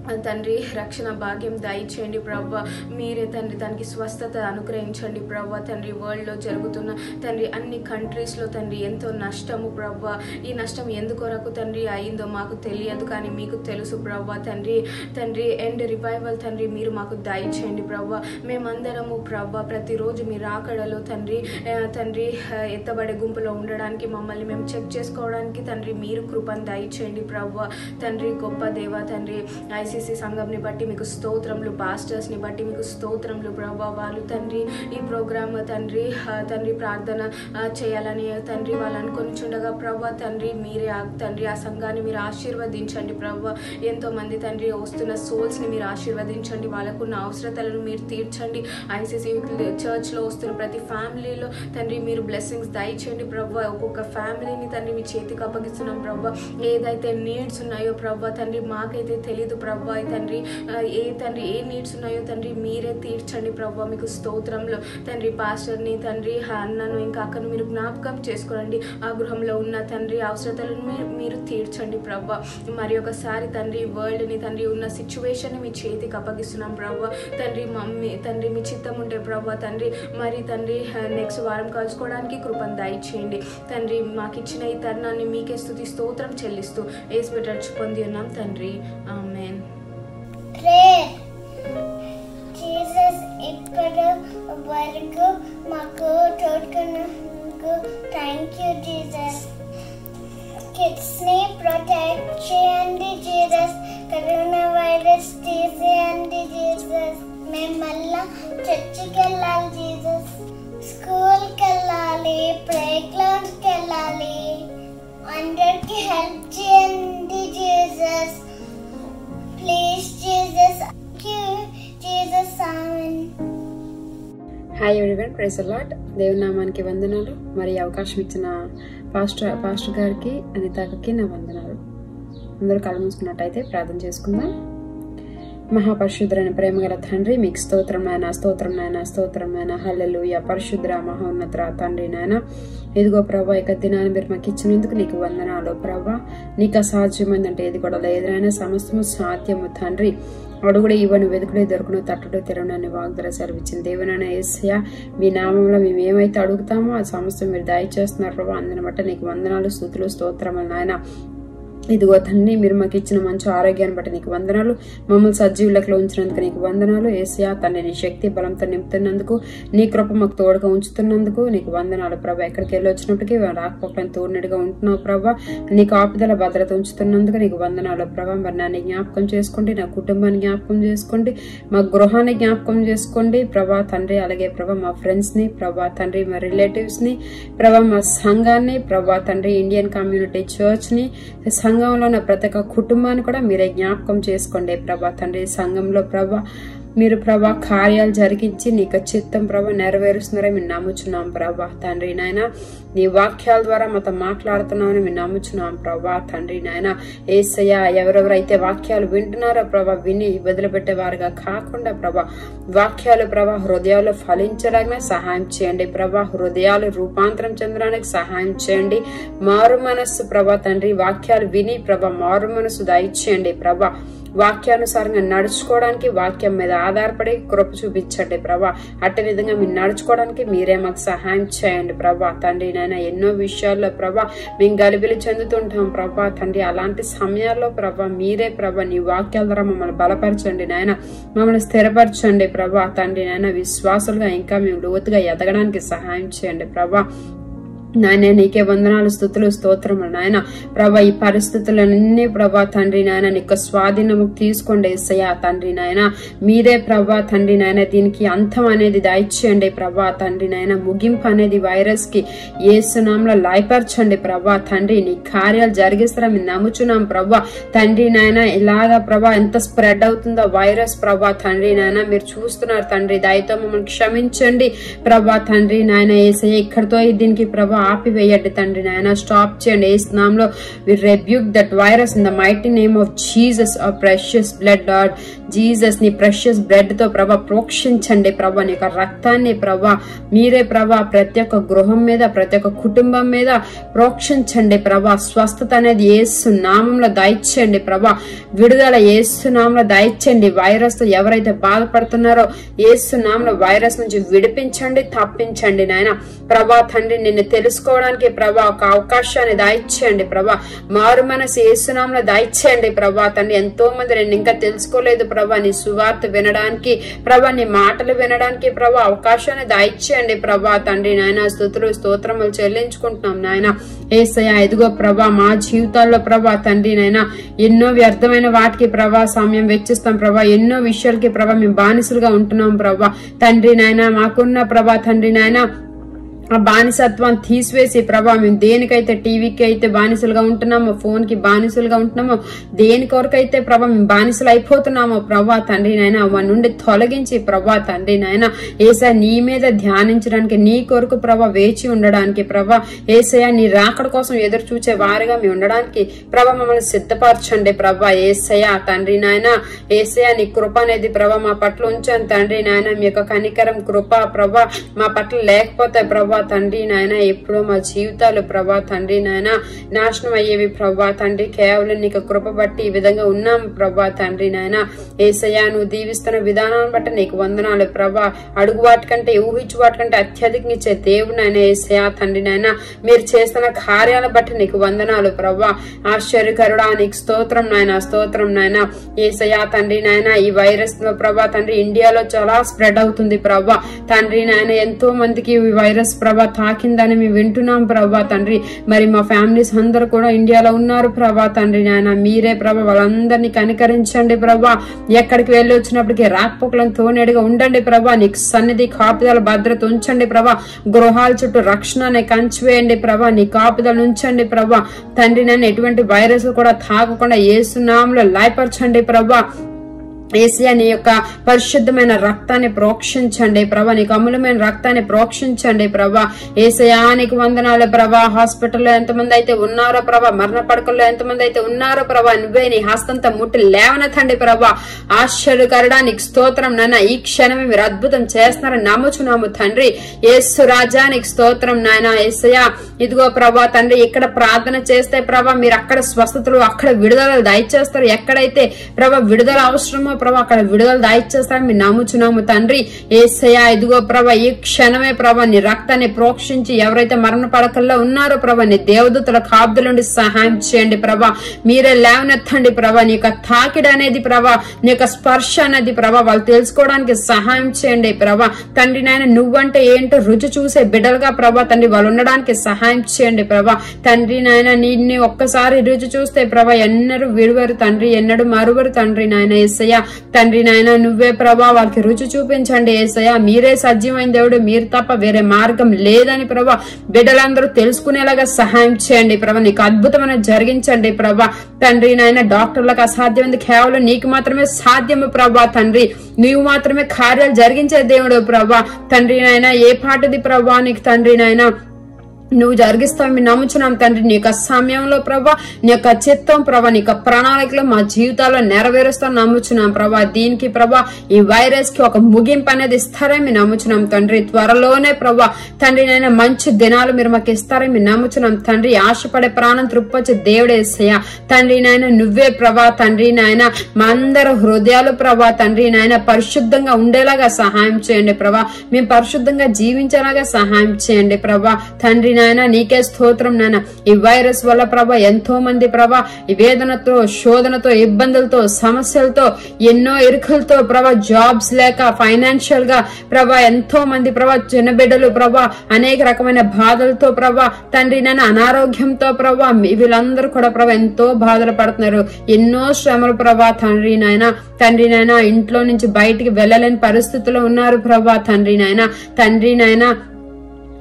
తండ్రి రక్షణ భాగ్యం దయచేయండి ప్రవ్వ మీరే తండ్రి దానికి స్వస్థత అనుగ్రహించండి ప్రవ్వ తండ్రి వరల్డ్లో జరుగుతున్న తండ్రి అన్ని కంట్రీస్లో తండ్రి ఎంతో నష్టము ప్రవ్వ ఈ నష్టం ఎందుకొరకు తండ్రి అయిందో మాకు తెలియదు కానీ మీకు తెలుసు ప్రవ్వ తండ్రి తండ్రి ఎండ్ రివైవల్ తండ్రి మీరు మాకు దయచేయండి ప్రవ్వ మేమందరము ప్రవ్వ ప్రతిరోజు మీ రాకడలో తండ్రి ఆ, తండ్రి ఆ, ఎత్తబడే గుంపులో ఉండడానికి మమ్మల్ని మేము చెక్ చేసుకోవడానికి తండ్రి మీరు కృపను దయచేయండి ప్రవ్వ తండ్రి గొప్ప దేవ తండ్రి ఐసీసీ సంఘంని బట్టి మీకు స్తోత్రములు పాస్టర్స్ని బట్టి మీకు స్తోత్రములు ప్రభా వాళ్ళు తండ్రి ఈ ప్రోగ్రామ్ తండ్రి ఆ, తండ్రి ప్రార్థన ఆ, చేయాలని తండ్రి వాళ్ళు అనుకొని చుండగా ప్రభా తండ్రి మీరే ఆ తండ్రి ఆ సంఘాన్ని మీరు ఆశీర్వదించండి ప్రభా ఎంతో మంది తండ్రి వస్తున్న సోల్స్ని మీరు ఆశీర్వదించండి వాళ్ళకున్న అవసరతలను మీరు తీర్చండి ఐసీసీ చర్చ్లో వస్తున్న ప్రతి ఫ్యామిలీలో తండ్రి మీరు బ్లెస్సింగ్స్ దయచేయండి ప్రభా ఒక్కొక్క ఫ్యామిలీని తండ్రి మీ చేతికి అప్పగిస్తున్నాం ప్రభా ఏదైతే నీడ్స్ ఉన్నాయో ప్రభా తండ్రి మాకైతే తెలియదు ప్రభా తండ్రి ఆ, ఏ తండ్రి ఏ నీడ్స్ ఉన్నాయో తండ్రి మీరే తీర్చండి ప్రభా మీకు స్తోత్రంలో తండ్రి పాస్టర్ని తండ్రి ఆ అన్నను ఇంకా అక్కను మీరు జ్ఞాపకం చేసుకోండి ఆ గృహంలో ఉన్న తండ్రి అవసరతలను మీరు మీరు తీర్చండి ప్రభా మరి ఒకసారి తండ్రి వరల్డ్ని తండ్రి ఉన్న సిచ్యువేషన్ మీ చేతికి అప్పగిస్తున్నాం ప్రభా తండ్రి మమ్మీ తండ్రి మీ చిత్తం ఉంటే ప్రభా తండ్రి మరి తండ్రి నెక్స్ట్ వారం కలుసుకోవడానికి కృపను దయచేయండి తండ్రి మాకు ఇచ్చిన ఈ తరుణాన్ని మీకే స్థుతి స్తోత్రం చెల్లిస్తూ ఏసు పెట్టచ్చు పొంది ఉన్నాం తండ్రి ఆమెన్ ప్రేయర్ జీసస్ ఇప్పటి వరకు మాకు తోడుకున్నందుకు థ్యాంక్ యూ జీసస్ కిడ్స్ని ప్రొటెక్ట్ చేయండి జీసస్ కరోనా వైరస్ తీసేయండి జీసస్ మేము మళ్ళా చర్చికి వెళ్ళాలి జీసస్ స్కూల్కి వెళ్ళాలి ప్లే గ్రౌండ్కి వెళ్ళాలి అందరికి హెల్ప్ చేయండి Jesus please Jesus Jesus amen hi everyone praise the lord దేవుని నామానికి వందనాలు మరి ఈ అవకాశం ఇచ్చిన పాస్టర్ పాస్టర్ గారికి అనితాకి నా వందనాలు అందరూ కళ్ళు మూసుకున్నట్టయితే ప్రార్థన చేసుకుందాం మహాపరిశుద్ధులైన ప్రేమగల తండ్రి మీకు స్తోత్రం నాయన స్తోత్రం నాయన స్తోత్రం నాయన హల్లెలు పరిశుద్ర మహోన్నత తండ్రి నాయన ఇదిగో ప్రభా ఇక దినాన్ని మీరు మాకు ఇచ్చినందుకు నీకు వందనాలు ప్రభా నీకు అసాధ్యమైందంటే ఏది కూడా లేదు నాయన సమస్తము సాధ్యము తండ్రి అడుగుడు ఇవ్వను వెతుకుడే దొరుకును తట్టుడు తెరవనని వాగ్దర సెలవిచ్చింది దేవునైనా ఏసయ్య మీ నామంలో మేము ఏమైతే అడుగుతామో ఆ సమస్త మీరు దయచేస్తున్నారు ప్రభా అందుని బట్టి నీకు వందనాలు స్థుతులు స్తోత్రములు నాయన ఇదిగో తండ్రి మీరు మాకు ఇచ్చిన మంచి ఆరోగ్యాన్ని బట్టి నీకు వందనాలు మమ్మల్ని సజీవులకు ఉంచినందుకు నీకు వందనాలు ఏసియా తండ్రి నీ శక్తి బలంతో నింపుతున్నందుకు నీ కృప మాకు తోడుగా ఉంచుతున్నందుకు నీకు వందనాలు ప్రభా ఎక్కడికి వెళ్ళి వచ్చినప్పటికీ రాకపోకలను తోడునిడిగా ఉంటున్నావు ప్రభా నీకు ఆపుదల భద్రత ఉంచుతున్నందుకు నీకు వందనాలు ప్రభా మరి నన్ను జ్ఞాపకం చేసుకోండి నా కుటుంబాన్ని జ్ఞాపకం చేసుకోండి మా గృహాన్ని జ్ఞాపకం చేసుకోండి ప్రభా తండ్రి అలాగే ప్రభా మా ఫ్రెండ్స్ ని ప్రభా తండ్రి మా రిలేటివ్స్ ని ప్రభా మా సంఘాన్ని ప్రభా తండ్రి ఇండియన్ కమ్యూనిటీ చర్చ్ ని సంఘంలో ఉన్న ప్రతి ఒక్క కుటుంబాన్ని కూడా మీరే జ్ఞాపకం చేసుకోండి ప్రభా తండ్రి సంఘంలో ప్రభా మీరు ప్రభా కార్యాలు జరిగించి నీకు చిత్తం ప్రభా నెరవేరుస్తున్నారని మేము నమ్ముచున్నాం ప్రభా తండ్రి నాయన నీ వాక్యాల ద్వారా మాతో మాట్లాడుతున్నామని మేము నమ్ముచున్నాం ప్రభా తండ్రి నాయన ఏసయ్య ఎవరెవరైతే వాక్యాలు వింటున్నారో ప్రభా విని వదిలిపెట్టే వారుగా కాకుండా ప్రభా వాక్యాలు ప్రభా హృదయాలు ఫలించడానికి సహాయం చేయండి ప్రభా హృదయాలు రూపాంతరం చెందడానికి సహాయం చేయండి మారు మనస్సు ప్రభా తండ్రి వాక్యాలు విని ప్రభా మారు మనస్సు దయచేయండి ప్రభా వాక్యానుసారంగా నడుచుకోవడానికి వాక్యం మీద ఆధారపడి కృప చూపించండి ప్రభా అట్టి విధంగా మీరు నడుచుకోవడానికి మీరే మాకు సహాయం చేయండి ప్రభా తండ్రి నాయన ఎన్నో విషయాల్లో ప్రభా మేము గలిబిలి చెందుతుంటాం ప్రభా తండ్రి అలాంటి సమయాల్లో ప్రభా మీరే ప్రభా నీ వాక్యాల ద్వారా మమ్మల్ని బలపరచండి నాయన మమ్మల్ని స్థిరపరచండి ప్రభా తండ్రి నాయన విశ్వాసులుగా ఇంకా మేము లోతుగా ఎదగడానికి సహాయం చేయండి ప్రభా నాయన నీకే వందనాలు స్థుతులు స్తోత్రములు నాయన ప్రభా ఈ పరిస్థితులన్నీ ప్రభా తండ్రి నాయన నీకు స్వాధీనము తీసుకోండి ఎస్సయ్యా తండ్రి నాయన మీరే ప్రభా తండ్రి నాయన దీనికి అంతం అనేది దయచేయండి ప్రభా తండ్రి నాయన ముగింపు అనేది వైరస్ కి ఏ సునాంలో లాయపరచండి ప్రభా తండ్రి నీ కార్యాలు జరిగిస్తారా మేము నమ్ముచున్నాం ప్రభా తండ్రి నాయన ఇలాగా ప్రభా ఎంత స్ప్రెడ్ అవుతుందో వైరస్ ప్రభా తండ్రి నాయన మీరు చూస్తున్నారు తండ్రి దయతో మమ్మల్ని క్షమించండి ప్రభా తండ్రి నాయన ఏసయ్య ఇక్కడితో దీనికి ప్రభా ఆపివేయండి తండ్రి నాయన స్టాప్ చేయండి ఏ స్నామంలో we rebuke that virus in the mighty name of Jesus ఆ ప్రెషియస్ బ్లడ్ లార్డ్ జీసస్ నీ ప్రెషియస్ బ్లడ్ తో ప్రభా ప్రోక్షించండి ప్రభా నీ యొక్క రక్తాన్ని ప్రభా మీరే ప్రభా ప్రతి ఒక్క గృహం మీద ప్రతి ఒక్క కుటుంబం మీద ప్రోక్షించండి ప్రభా స్వస్థత అనేది ఏసు నామంలో దయచేయండి ప్రభా విడుదల ఏసు నామంలో దయచేయండి వైరస్ తో ఎవరైతే బాధపడుతున్నారో ఏసు నామంలో వైరస్ నుంచి విడిపించండి తప్పించండి నాయన ప్రభా తండ్రి నిన్ను తెలుసుకోవడానికి ప్రభా ఒక అవకాశాన్ని దయచేయండి ప్రభా మారు మనసు ఏసునాంలో దయచేయండి ప్రభా తండ్రి ఎంతో మంది నేను ఇంకా తెలుసుకోలేదు ప్రభా నీ సువార్త వినడానికి ప్రభా నీ మాటలు వినడానికి ప్రభా అవకాశాన్ని దయచేయండి ప్రభా తండ్రి నాయన స్థుతులు స్తోత్రములు చెల్లించుకుంటున్నాం నాయన ఏసయ్య ఎదుగో ప్రభా మా జీవితాల్లో ప్రభా తండ్రి నాయన ఎన్నో వ్యర్థమైన వాటికి ప్రభా సమయం వెచ్చిస్తాం ప్రభా ఎన్నో విషయాలకి ప్రభా మేము బానిసలుగా ఉంటున్నాం ప్రభా తండ్రి నాయన మాకున్న ప్రభా తండ్రి నాయన ఆ బానిసత్వాన్ని తీసివేసి ప్రభా మేము దేనికైతే టీవీకి అయితే బానిసలుగా ఉంటున్నామో ఫోన్ కి బానిసలుగా ఉంటున్నామో దేని కొరకైతే ప్రభా మేము బానిసలు అయిపోతున్నామో ప్రభా తండ్రి నాయన వారి నుండి తొలగించి ప్రభా తండ్రి నాయన ఏసా నీ మీద ధ్యానించడానికి నీ కొరకు ప్రభా వేచి ఉండడానికి ప్రభా ఏసయ నీ రాకడ కోసం ఎదురు చూచే వారిగా మేము ఉండడానికి ప్రభా మమ్మల్ని సిద్ధపరచండి ప్రభా ఏసయ తండ్రి నాయన ఏసయ నీ కృప అనేది ప్రభా మా పట్ల ఉంచాను తండ్రి నాయన మీ యొక్క కనికరం కృప ప్రభా మా పట్ల లేకపోతే ప్రభా తండ్రి నాయన ఎప్పుడో మా జీవితాలు ప్రభా తండ్రి నాయన నాశనం అయ్యేవి ప్రభా తండ్రి కేవలం నీకు కృప బట్టి ఈ విధంగా ఉన్నాం ప్రభా తండ్రి నాయన ఏసయ్యా నువ్వు దీవిస్తున్న విధానాన్ని బట్టి నీకు వందనాలు ప్రభా అడుగు వాటికంటే ఊహించు వాటికంటే అత్యధికంగా ఇచ్చే దేవుడు నాయన ఏసయా తండ్రి నాయన మీరు చేస్తున్న కార్యాలను బట్టి నీకు వందనాలు ప్రభా ఆశ్చర్యకరుడా నీకు స్తోత్రం నాయన స్తోత్రం నాయన ఏసయా తండ్రి నాయన ఈ వైరస్ లో ప్రభా తండ్రి ఇండియాలో చాలా స్ప్రెడ్ అవుతుంది ప్రభా తండ్రి నాయన ఎంతో మందికి ఈ వైరస్ ప్రభా తాకిందని మేము వింటున్నాం ప్రభా తండ్రి మరి మా ఫ్యామిలీస్ అందరూ కూడా ఇండియాలో ఉన్నారు ప్రభా తండ్రి నాయన మీరే ప్రభా వాళ్ళందరినీ కనికరించండి ప్రభా ఎక్కడికి వెళ్ళి వచ్చినప్పటికీ రాకపోకలను తోనేడుగా ఉండండి ప్రభా నీకు సన్నిధి కాపుదల భద్రత ఉంచండి ప్రభా గృహాల చుట్టూ రక్షణని కంచివేయండి ప్రభా నీ కాపుదల ఉంచండి ప్రభా తండ్రి నన్ను ఎటువంటి వైరస్ కూడా తాకకుండా ఏసునామంలో లాయపరచండి ప్రభా ఏసియా నీ యొక్క పరిశుద్ధమైన రక్తాన్ని ప్రోక్షించండి ప్రభా నీకు అమూలమైన రక్తాన్ని ప్రోక్షించండి ప్రభా ఏసయానికి వందనాలు ప్రభా హాస్పిటల్లో ఎంతమంది అయితే ఉన్నారో ప్రభా మరణ పడకల్లో ఎంతమంది అయితే ఉన్నారో ప్రభా నువ్వే నీ హస్తంతో ముట్టి లేవనెత్తండి ప్రభా ఆశ్చర్యకరడా నీకు స్తోత్రం నాన్న ఈ క్షణమే మీరు అద్భుతం చేస్తున్నారని నమ్ముచున్నాము తండ్రి యేసు రాజానికి స్తోత్రం నాయన ఏసయా ఇదిగో ప్రభా తండ్రి ఇక్కడ ప్రార్థన చేస్తే ప్రభా మీరు అక్కడ స్వస్థతలు అక్కడ విడుదల దయచేస్తారు ఎక్కడైతే ప్రభా విడుదల అవసరమో ప్రభా అక్కడ విడుదల దయచేస్తారని మీరు నమ్ముచున్నాము తండ్రి ఏసయ్యా ఇదిగో ప్రభా ఈ క్షణమే ప్రభా నీ రక్తాన్ని ప్రోక్షించి ఎవరైతే మరణ పడకల్లో ఉన్నారో ప్రభా నీ దేవదూతల కాపుదల నుండి సహాయం చేయండి ప్రభా మీరే లేవనెత్తండి ప్రభా నీ యొక్క తాకిడి అనేది ప్రభా నీ యొక్క స్పర్శ అనేది ప్రభా వాళ్ళు తెలుసుకోవడానికి సహాయం చేయండి ప్రభా తండ్రి నాయన నువ్వంటే ఏంటో రుచి చూసే బిడ్డలుగా ప్రభా తండ్రి వాళ్ళు ఉండడానికి సహాయం చేయండి ప్రభా తండ్రి నాయన నిన్ను ఒక్కసారి రుచి చూస్తే ప్రభా ఎన్నరు విడువరు తండ్రి ఎన్నడు మరువరు తండ్రి నాయన ఏసయ్య తండ్రి నాయన నువ్వే ప్రభా వాళ్ళకి రుచి చూపించండి ఏసయ్య మీరే సజీవమైన దేవుడు మీరు తప్ప వేరే మార్గం లేదని ప్రభా బిడ్డలందరూ తెలుసుకునేలాగా సహాయం చేయండి ప్రభా నీకు అద్భుతమైన జరిగించండి ప్రభా తండ్రి నాయన డాక్టర్లకు అసాధ్యమైంది కేవలం నీకు మాత్రమే సాధ్యము ప్రభా తండ్రి నీవు మాత్రమే కార్యాలు జరిగించే దేవుడు ప్రభా తండ్రి నాయన ఏ పాటది ప్రభా నీకు తండ్రి నాయన నువ్వు జరిగిస్తావు మేము నమ్ముచున్నాం తండ్రి నీ యొక్క సమయంలో ప్రభా నీ యొక్క చిత్తం ప్రభా నీ యొక్క ప్రణాళికలో మా జీవితాల్లో నెరవేరుస్తాం నమ్ముచున్నాం ప్రభా దీనికి ప్రభా ఈ వైరస్ కి ఒక ముగింపు అనేది ఇస్తారని మేము నమ్ముచున్నాం తండ్రి త్వరలోనే ప్రభా తండ్రి నైనా మంచి దినాలు మీరు మాకు ఇస్తారని మేము నమ్ముచున్నాం తండ్రి ఆశపడే ప్రాణం త్రుప్పొచ్చే దేవుడేసయ్య తండ్రి నాయన నువ్వే ప్రభా తండ్రి నాయన మా అందరి హృదయాలు ప్రభా తండ్రి నాయన పరిశుద్ధంగా ఉండేలాగా సహాయం చేయండి ప్రభా మేము పరిశుద్ధంగా జీవించేలాగా సహాయం చేయండి ప్రభా తండ్రి నాయన నీకే స్తోత్రం నాయన ఈ వైరస్ వల్ల ప్రభా ఎంతో మంది ప్రభా ఈ వేదనతో శోధనతో ఇబ్బందులతో సమస్యలతో ఎన్నో ఇరుకులతో ప్రభా జాబ్స్ లేక ఫైనాన్షియల్ గా ప్రభా ఎంతో మంది ప్రభా చిన్న బిడ్డలు ప్రభా అనేక రకమైన బాధలతో ప్రభా తండ్రి నాయన అనారోగ్యంతో ప్రభా వీళ్ళందరూ కూడా ప్రభా ఎంతో బాధలు పడుతున్నారు ఎన్నో శ్రమలు ప్రభా తండ్రి నాయన తండ్రి నాయన ఇంట్లో నుంచి బయటికి వెళ్ళలేని పరిస్థితిలో ఉన్నారు ప్రభా తండ్రి నాయన తండ్రి నాయన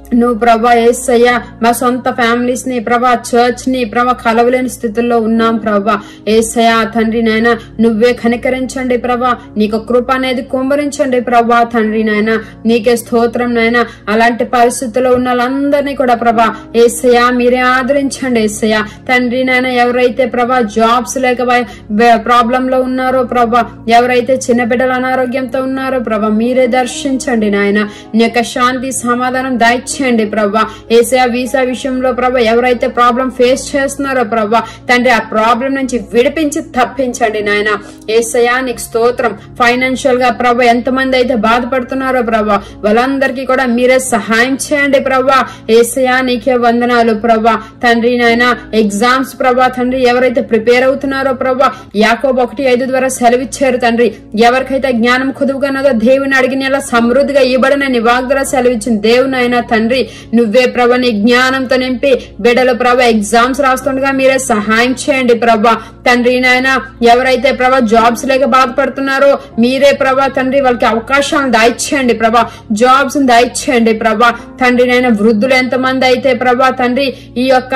నువ్వు ప్రభా ఏసయ్యా మా సొంత ఫ్యామిలీస్ ని ప్రభా చర్చ్ ని ప్రభా కలవలేని స్థితిలో ఉన్నాం ప్రభా ఏసయ్యా తండ్రి నాయన నువ్వే కనికరించండి ప్రభా నీకు కృప అనేది కుమ్మరించండి ప్రభా తండ్రి నాయన నీకే స్తోత్రం నాయన అలాంటి పరిస్థితుల్లో ఉన్న వాళ్ళందరినీ కూడా ప్రభా ఏసయ్యా మీరే ఆదరించండి ఏసయ్యా తండ్రి నాయన ఎవరైతే ప్రభా జాబ్స్ లేక ప్రాబ్లం లో ఉన్నారో ప్రభా ఎవరైతే చిన్న బిడ్డల అనారోగ్యంతో ఉన్నారో ప్రభా మీరే దర్శించండి నాయన నీ యొక్క శాంతి సమాధానం దయచేయండి ప్రభా ఏసయా వీసా విషయంలో ప్రభా ఎవరైతే ప్రాబ్లం ఫేస్ చేస్తున్నారో ప్రభా తండ్రి ఆ ప్రాబ్లం నుంచి విడిపించి తప్పించండి నాయన ఏసయా నీకు స్తోత్రం ఫైనాన్షియల్ గా ప్రభా ఎంతమంది అయితే బాధపడుతున్నారో ప్రభా వాళ్ళందరికీ కూడా మీరే సహాయం చేయండి ప్రభా ఏసయా నీకే వందనాలు ప్రభా తండ్రి నాయన ఎగ్జామ్స్ ప్రభా తండ్రి ఎవరైతే ప్రిపేర్ అవుతున్నారో ప్రభా యాకోబ్ ఒకటి ఐదు ద్వారా సెలవిచ్చారు తండ్రి ఎవరికైతే జ్ఞానం కుదువుగా ఉన్నదో దేవుని అడిగిన సమృద్ధిగా ఇవ్వడని నీ వాగ్దారా సెలవిచ్చిన దేవుని అయినా తండ్రి నువ్వే ప్రభ నీ జ్ఞానంతో నింపి బిడ్డలు ప్రభ ఎగ్జామ్స్ రాస్తుండగా మీరే సహాయం చేయండి ప్రభా తండ్రి నాయన ఎవరైతే ప్రభా జాబ్స్ లేక బాధపడుతున్నారో మీరే ప్రభా తండ్రి వాళ్ళకి అవకాశాలను దాయిచ్చేయండి ప్రభా జాబ్స్ దాయిచ్చేయండి ప్రభా తండ్రి నాయన వృద్ధులు ఎంతమంది అయితే ప్రభా తండ్రి ఈ యొక్క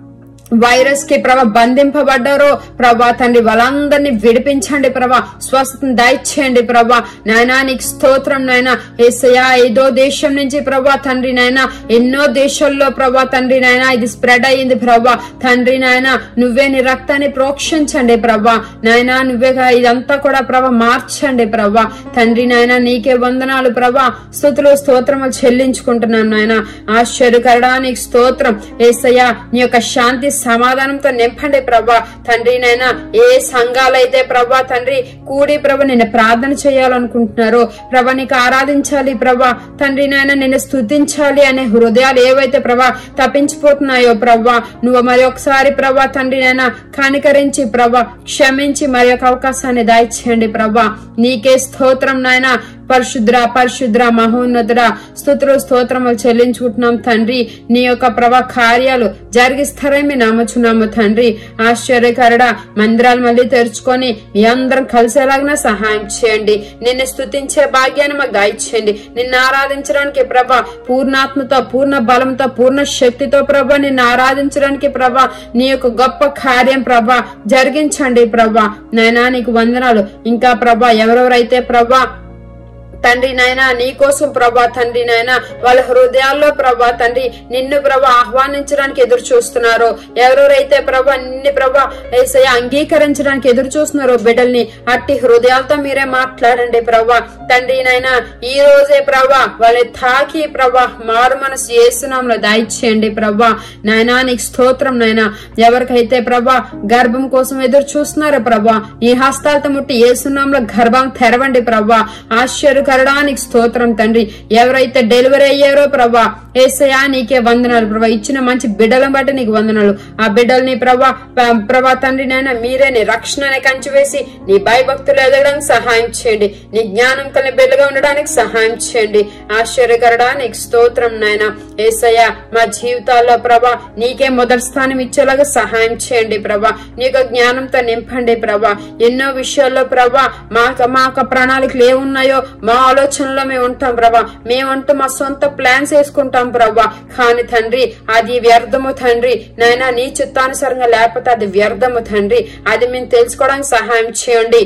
వైరస్ కి ప్రభా బంధింపబడ్డారో ప్రభా తండ్రి వాళ్ళందరినీ విడిపించండి ప్రభా స్వస్థతను దయచేయండి ప్రభా నాయనా నీకు స్తోత్రం నాయన ఏసయా ఏదో దేశం నుంచి ప్రభా తండ్రి నాయన ఎన్నో దేశాల్లో ప్రభా తండ్రి నాయన ఇది స్ప్రెడ్ అయ్యింది ప్రభా తండ్రి నాయన నువ్వే నీ రక్తాన్ని ప్రోక్షించండి ప్రభా నాయనా నువ్వే గా- ఇదంతా కూడా ప్రభా మార్చండి ప్రభా తండ్రి నాయన నీకే వందనాలు ప్రభా స్థుతులు స్తోత్రములు చెల్లించుకుంటున్నాను నాయన ఆశ్చర్యకరడా నీకు స్తోత్రం ఏసయ్యా నీ యొక్క శాంతి సమాధానంతో నింపండి ప్రభా తండ్రి నాయన ఏ సంఘాలైతే ప్రభా తండ్రి కూడి ప్రభ నిన్ను ప్రార్థన చేయాలనుకుంటున్నారో ప్రభా నీకు ఆరాధించాలి ప్రభా తండ్రి నాయన నిన్ను స్తుతించాలి అనే హృదయాలు ఏవైతే ప్రభా తప్పించిపోతున్నాయో ప్రభా నువ్వు మరి ఒకసారి ప్రభా తండ్రి నాయన కనికరించి ప్రభా క్షమించి మరి ఒక అవకాశాన్ని దయచేయండి ప్రభా నీకే స్తోత్రం నాయన పరిశుద్ర పరిశుద్ర మహోన్నతుడ స్తుతులు స్తోత్రములు చెల్లించుకుంటున్నాం తండ్రి నీ యొక్క ప్రభా కార్యాలు జరిగిస్తారని మేము నమ్ముచున్నాము తండ్రి ఆశ్చర్యకరడ మందిరాలు మళ్ళీ తెరుచుకొని మీ అందరం కలిసేలాగా సహాయం చేయండి నిన్ను స్తుతించే భాగ్యాన్ని మాకు దయచేయండి నిన్ను ఆరాధించడానికి ప్రభా పూర్ణాత్మతో పూర్ణ బలంతో పూర్ణ శక్తితో ప్రభా నిన్ను ఆరాధించడానికి ప్రభా నీ యొక్క గొప్ప కార్యం ప్రభా జరిగించండి ప్రభా నైనా నీకు వందనాలు ఇంకా ప్రభా ఎవరెవరైతే ప్రభా తండ్రి నాయన నీ కోసం ప్రభా తండ్రి నాయన వాళ్ళ హృదయాల్లో ప్రభా తండ్రి నిన్ను ప్రభా ఆహ్వానించడానికి ఎదురు చూస్తున్నారో ఎవరెవరైతే ప్రభా నిన్ను ప్రభా ఏసయ్య అంగీకరించడానికి ఎదురు చూస్తున్నారో బిడ్డల్ని అట్టి హృదయాలతో మీరే మాట్లాడండి ప్రభా తండ్రి నాయన ఈ రోజే ప్రభా వాళ్ళని తాకి ప్రభా మారు మనసు చేస్తున్నాంలో దయచేయండి ప్రభా నాయనా నీకు స్తోత్రం నాయన ఎవరికైతే ప్రభా గర్భం కోసం ఎదురు చూస్తున్నారో ప్రభా ఈ హస్తాలతో ముట్టి ఏసునాంలో గర్భం తెరవండి ప్రభా ఆశ్చర్యకరడానికి స్తోత్రం తండ్రి ఎవరైతే డెలివరీ అయ్యారో ప్రభా ఏసయా నీకే వందనాలు ప్రభా ఇచ్చిన మంచి బిడ్డలను బట్టి నీకు వందనాలు ఆ బిడ్డల్ని ప్రభా ప- ప్రభా తండ్రి నాయన మీరే నీ రక్షణని కంచివేసి నీ భయభక్తులు ఎదగడానికి సహాయం చేయండి నీ జ్ఞానం కలిగిన బిడ్డగా ఉండడానికి సహాయం చేయండి ఆశ్చర్యకరడా నీకు స్తోత్రం నాయన ఏసయ్య మా జీవితాల్లో ప్రభా నీకే మొదటి స్థానం ఇచ్చేలాగా సహాయం చేయండి ప్రభా నీకు జ్ఞానంతో నింపండి ప్రభా ఎన్నో విషయాల్లో ప్రభా మా మా యొక్క ప్రణాళికలు ఏమున్నాయో మా ఆలోచనలో మేము ఉంటాం ప్రభా మేమంటూ మా సొంత ప్లాన్స్ వేసుకుంటాం ప్రభా కానీ తండ్రి అది వ్యర్థము తండ్రి నాయనా నీ చిత్తానుసారంగా లేకపోతే అది వ్యర్థము తండ్రి అది మేము తెలుసుకోవడానికి సహాయం చేయండి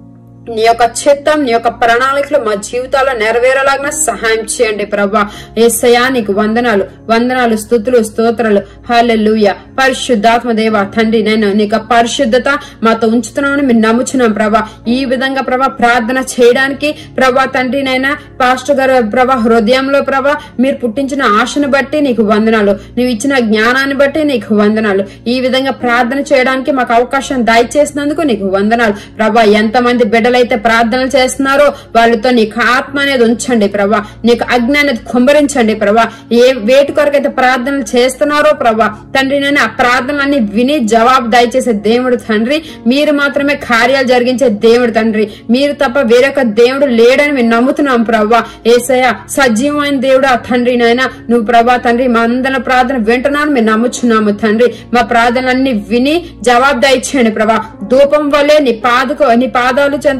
నీ యొక్క చిత్తం నీ యొక్క ప్రణాళికలు మా జీవితాల్లో నెరవేరేలాగా సహాయం చేయండి ప్రభా ఏసయా నీకు వందనాలు వందనాలు స్థుతులు స్తోత్రాలు హాలెలుయ పరిశుద్ధాత్మ దేవ తండ్రి నేను నీకు పరిశుద్ధత మాతో ఉంచుతున్నామని మేము నమ్ముచున్నాం ప్రభా ఈ విధంగా ప్రభా ప్రార్థన చేయడానికి ప్రభా తండ్రి నైనా పాస్టర్ గారు ప్రభా హృదయంలో ప్రభా మీరు పుట్టించిన ఆశను బట్టి నీకు వందనాలు నువ్వు ఇచ్చిన జ్ఞానాన్ని బట్టి నీకు వందనాలు ఈ విధంగా ప్రార్థన చేయడానికి మాకు అవకాశం దయచేసినందుకు నీకు వందనాలు ప్రభా ఎంతమంది బిడ్డలైతే ప్రార్థనలు చేస్తున్నారో వాళ్ళతో నీకు ఆత్మ అనేది ఉంచండి ప్రభా నీకు అగ్ని అనేది కుమ్మరించండి ప్రభా ఏ వేటి కొరకైతే ప్రార్థనలు చేస్తున్నారో ప్రభా తండ్రి నేను ఆ ప్రార్థనలన్నీ విని జవాబు దయచేసే దేవుడు తండ్రి మీరు మాత్రమే కార్యాలు జరిగించే దేవుడు తండ్రి మీరు తప్ప వేరొక దేవుడు లేడని మేము నమ్ముతున్నాం ప్రభా ఏసయ్య సజీవమైన దేవుడు ఆ తండ్రి నాయన నువ్వు ప్రభా తండ్రి మా అందరి ప్రార్థన వింటున్నాను మేము నమ్ముచున్నాము తండ్రి మా ప్రార్థనలన్నీ విని జవాబు దయచేయండి ప్రభా ధూపం వల్లే నీ పాదకు నీ పాదాలు చెంత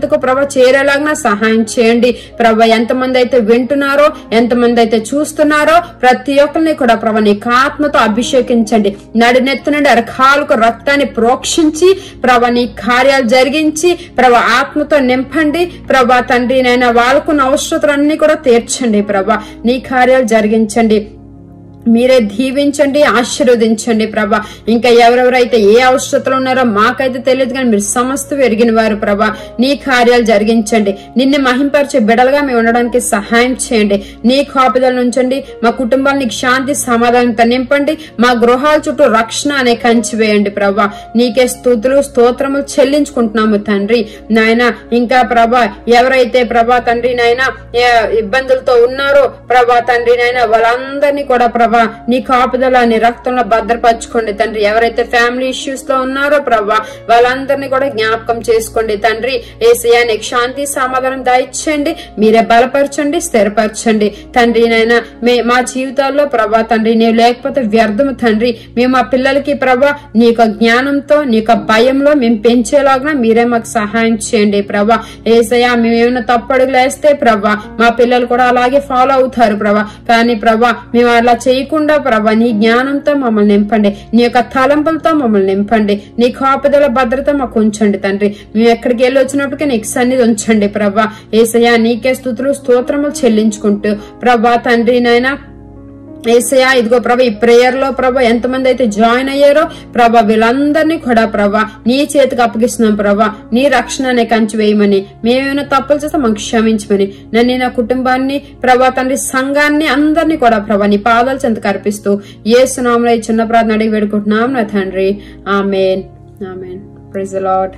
చెంతకు ప్రభ చేరేలాగా సహాయం చేయండి ప్రభ ఎంతమంది అయితే వింటున్నారో ఎంతమంది అయితే చూస్తున్నారో ప్రతి ఒక్కరిని కూడా ప్రభ నీ ఆత్మతో అభిషేకించండి నడినెత్తి నుండి అరకాలకు రక్తాన్ని ప్రోక్షించి ప్రభ నీ కార్యాలు జరిగించి ప్రభ ఆత్మతో నింపండి ప్రభ తండ్రి నైనా వాళ్ళకున్న అవసరతలన్నీ కూడా తీర్చండి ప్రభ నీ కార్యాలు జరిగించండి మీరే దీవించండి ఆశీర్వదించండి ప్రభా ఇంకా ఎవరెవరైతే ఏ అవసరతలు ఉన్నారో మాకైతే తెలియదు కానీ మీరు సమస్త ఎరిగిన వారు ప్రభా నీ కార్యాలు జరిగించండి నిన్ను మహింపరిచే బిడలుగా మేము ఉండడానికి సహాయం చేయండి నీ కాపుదల ఉంచండి మా కుటుంబానికి శాంతి సమాధానంతో నింపండి మా గృహాల చుట్టూ రక్షణ అనే కంచి వేయండి ప్రభా నీకే స్థుతులు స్తోత్రములు చెల్లించుకుంటున్నాము తండ్రి నాయన ఇంకా ప్రభా ఎవరైతే ప్రభా తండ్రి నాయన ఇబ్బందులతో ఉన్నారో ప్రభా తండ్రి నాయన వాళ్ళందరినీ కూడా ప్రభా నీ కాపుదల నీ రక్తంలో భద్రపరచుకోండి తండ్రి ఎవరైతే ఫ్యామిలీ ఇష్యూస్ లో ఉన్నారో ప్రభా వాళ్ళందరినీ కూడా జ్ఞాపకం చేసుకోండి తండ్రి ఏసయా నీకు శాంతి సమాధానం దయచేయండి మీరే బలపరచండి స్థిరపరచండి తండ్రి నైనా మే మా జీవితాల్లో ప్రభా తండ్రి నీవు లేకపోతే వ్యర్థము తండ్రి మేము మా పిల్లలకి ప్రభా నీ యొక్క జ్ఞానంతో నీ యొక్క భయంలో మేము పెంచేలాగా మీరే మాకు సహాయం చేయండి ప్రభా ఏసయ్యా మేము ఏమైనా తప్పడుగులు వేస్తే ప్రభా మా పిల్లలు కూడా అలాగే ఫాలో అవుతారు ప్రభా కానీ ప్రభా మేము అలా చేయకుండా ప్రభా నీ జ్ఞానంతో మమ్మల్ని నింపండి నీ యొక్క తలంపులతో మమ్మల్ని నింపండి నీ కాపుదల భద్రత మాకు ఉంచండి తండ్రి మేము ఎక్కడికి వెళ్ళి వచ్చినప్పటికీ నీకు సన్నిధి ఉంచండి ప్రభా ఏసయ్యా నీకే స్థుతులు స్తోత్రములు చెల్లించుకుంటూ ప్రభా తండ్రి నాయనా ఏసయా ఇదిగో ప్రభ ఈ ప్రేయర్ లో ప్రభ ఎంతమంది అయితే జాయిన్ అయ్యారో ప్రభ వీళ్ళందరినీ కూడా ప్రభ నీ చేతికి అప్పగిస్తున్నాం ప్రభ నీ రక్షణ అనే కంచి వేయమని మేమేమైనా తప్పులు చేస్తే మాకు క్షమించమని నన్ను నా కుటుంబాన్ని ప్రభా తండ్రి సంఘాన్ని అందరినీ కూడా ప్రభ నీ పాదాలు చెంతకు అర్పిస్తూ ఏ సునామలో ఈ చిన్న ప్రార్థన అడిగి వేడుకుంటున్నాం నా తండ్రి ఆమెన్ ఆమెన్ ప్రైజ్ లాడ్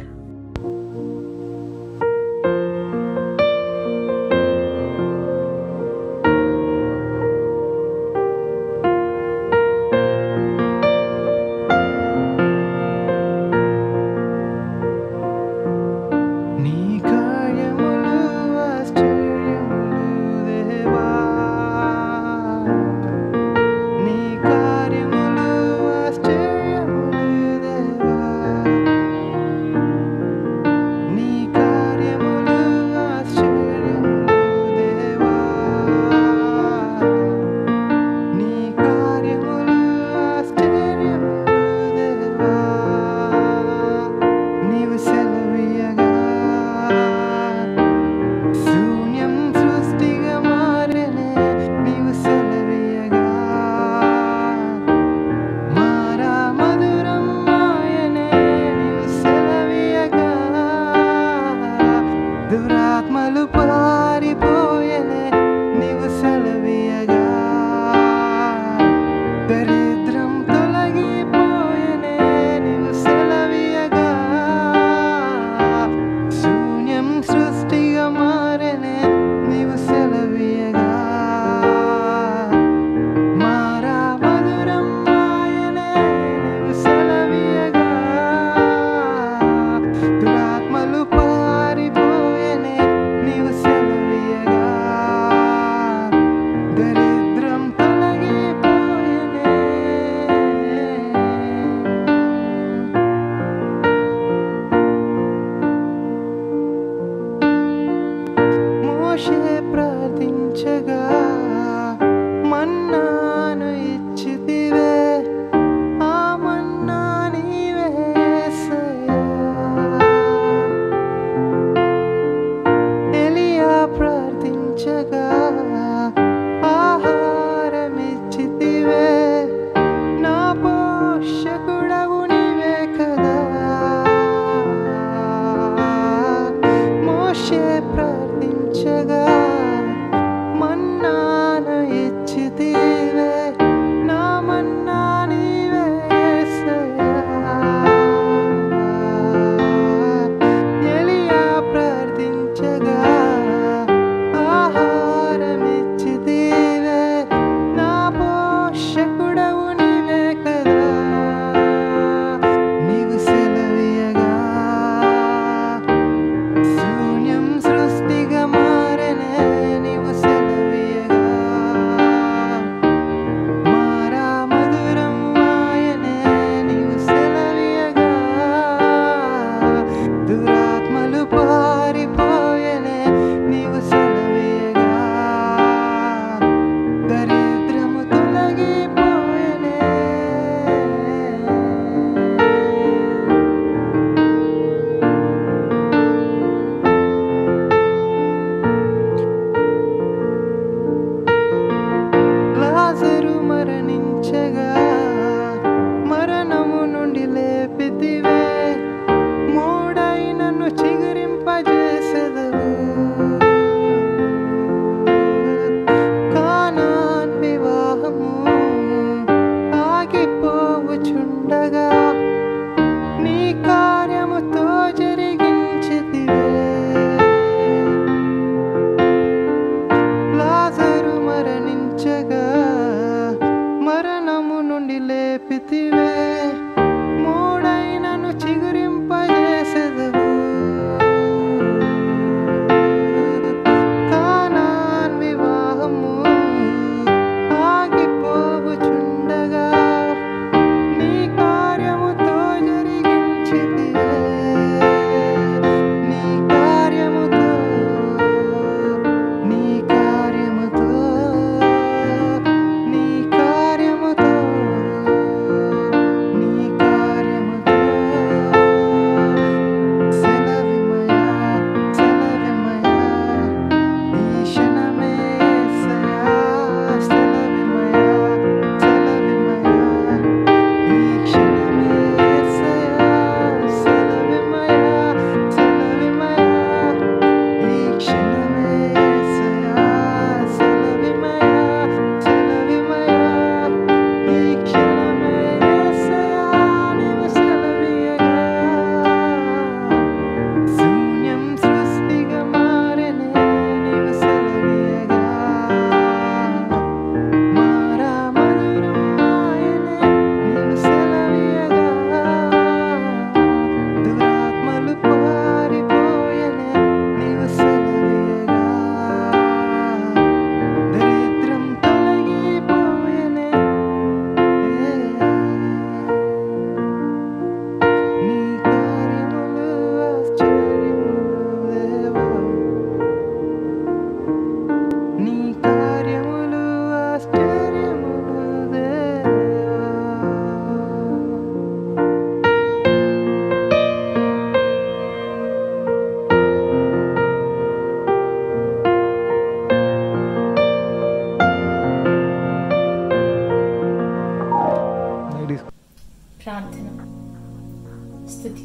నీ కార్యములు ఆశ్చర్యములు దేవా నీ కార్యములు ఆశ్చర్యములు దేవా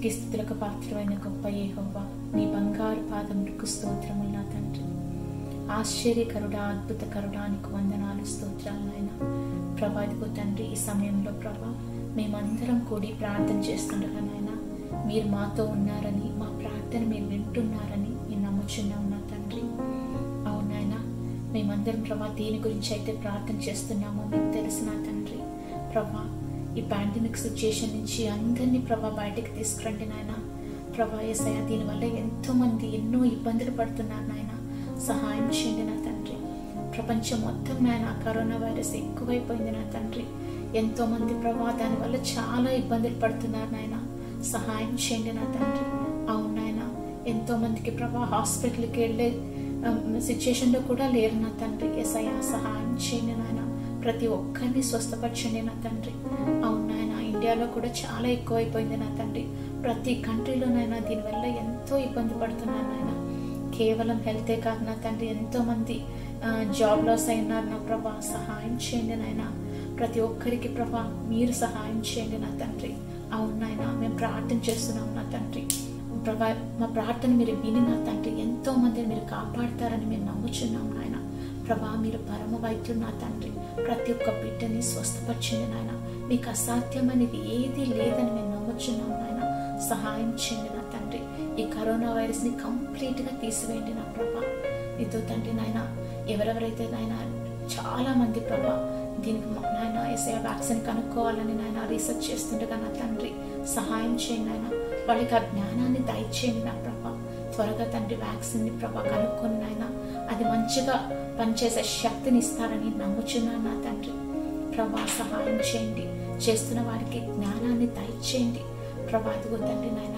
స్థుతికి స్థుతులకు పాత్రమైన గొప్ప యెహోవా నీ బంగారు పాదములకు స్తోత్రములు నా తండ్రి ఆశ్చర్యకరుడా అద్భుతకరుడా నీకు వందనాలు స్తోత్రాలు నాయన ప్రభా ఇదిగో తండ్రి ఈ సమయంలో ప్రభా మేమందరం కూడి ప్రార్థన చేస్తుండగా నాయన మీరు మాతో ఉన్నారని మా ప్రార్థన మీరు వింటున్నారని నేను నమ్ముచున్నాం నా తండ్రి అవును నాయన మేమందరం ప్రభా దేని గురించి అయితే ప్రార్థన చేస్తున్నామో మీకు తెలుసు నా తండ్రి ప్రభా ఈ పాండమిక్ సిచ్యుయేషన్ నుంచి అందరినీ ప్రభా బయటకు తీసుకురండి నాయన ప్రభా ఎసయ దీనివల్ల ఎంతో మంది ఎన్నో ఇబ్బందులు పడుతున్నారు నాయన సహాయం చేయండి నా తండ్రి ప్రపంచం మొత్తం నాయన కరోనా వైరస్ ఎక్కువైపోయింది నా తండ్రి ఎంతో మంది ప్రభా దానివల్ల చాలా ఇబ్బందులు పడుతున్నారు నాయన సహాయం చేయండి నా తండ్రి అవును నాయన ఎంతో మందికి ప్రభా హాస్పిటల్కి వెళ్ళే సిచ్యుయేషన్లో కూడా లేరు నా తండ్రి ఎసయ సహాయం చేయండి నాయన ప్రతి ఒక్కరిని స్వస్థపరచండి నా తండ్రి అవును నాయన ఇండియాలో కూడా చాలా ఎక్కువైపోయింది నా తండ్రి ప్రతి కంట్రీలోనైనా దీనివల్ల ఎంతో ఇబ్బంది పడుతున్నారు నాయన కేవలం హెల్తే కాదు నా తండ్రి ఎంతో మంది జాబ్ లాస్ అయినారు నా ప్రభా సహాయం చేయండి నాయన ప్రతి ఒక్కరికి ప్రభా మీరు సహాయం చేయండి నా తండ్రి అవును నాయన మేము ప్రార్థన చేస్తున్నాం నా తండ్రి ప్రభా మా ప్రార్థన మీరు విని నా తండ్రి ఎంతో మందిని మీరు కాపాడతారని మేము నమ్ముచున్నాం నాయన ప్రభా మీరు పరమ వైద్యులు నా తండ్రి ప్రతి ఒక్క బిడ్డని స్వస్థపరిచింది నాయన మీకు అసాధ్యమైనది ఏది లేదని మేము నమ్ముచున్నాం నాయన సహాయం చేయండి నా తండ్రి ఈ కరోనా వైరస్ని కంప్లీట్గా తీసివేయండి నా ప్రభా నీతో తండ్రి నాయన ఎవరెవరైతే నాయన చాలా మంది ప్రభా దీనికి నాయన ఎస్ఐ వ్యాక్సిన్ కనుక్కోవాలని నాయన రీసెర్చ్ చేస్తుండగా నా తండ్రి సహాయం చేయండి నాయన వాళ్ళకి ఆ జ్ఞానాన్ని దయచేయండి నా ప్రభా త్వరగా తండ్రి వ్యాక్సిన్ని ప్రభా కనుక్కొని నాయన అది మంచిగా పనిచేసే శక్తిని ఇస్తారని నమ్ముచున్నాను నా తండ్రి ప్రభా సహాయం చేయండి చేస్తున్న వారికి జ్ఞానాన్ని దయచేయండి ప్రభా అదిగో తండ్రి నాయన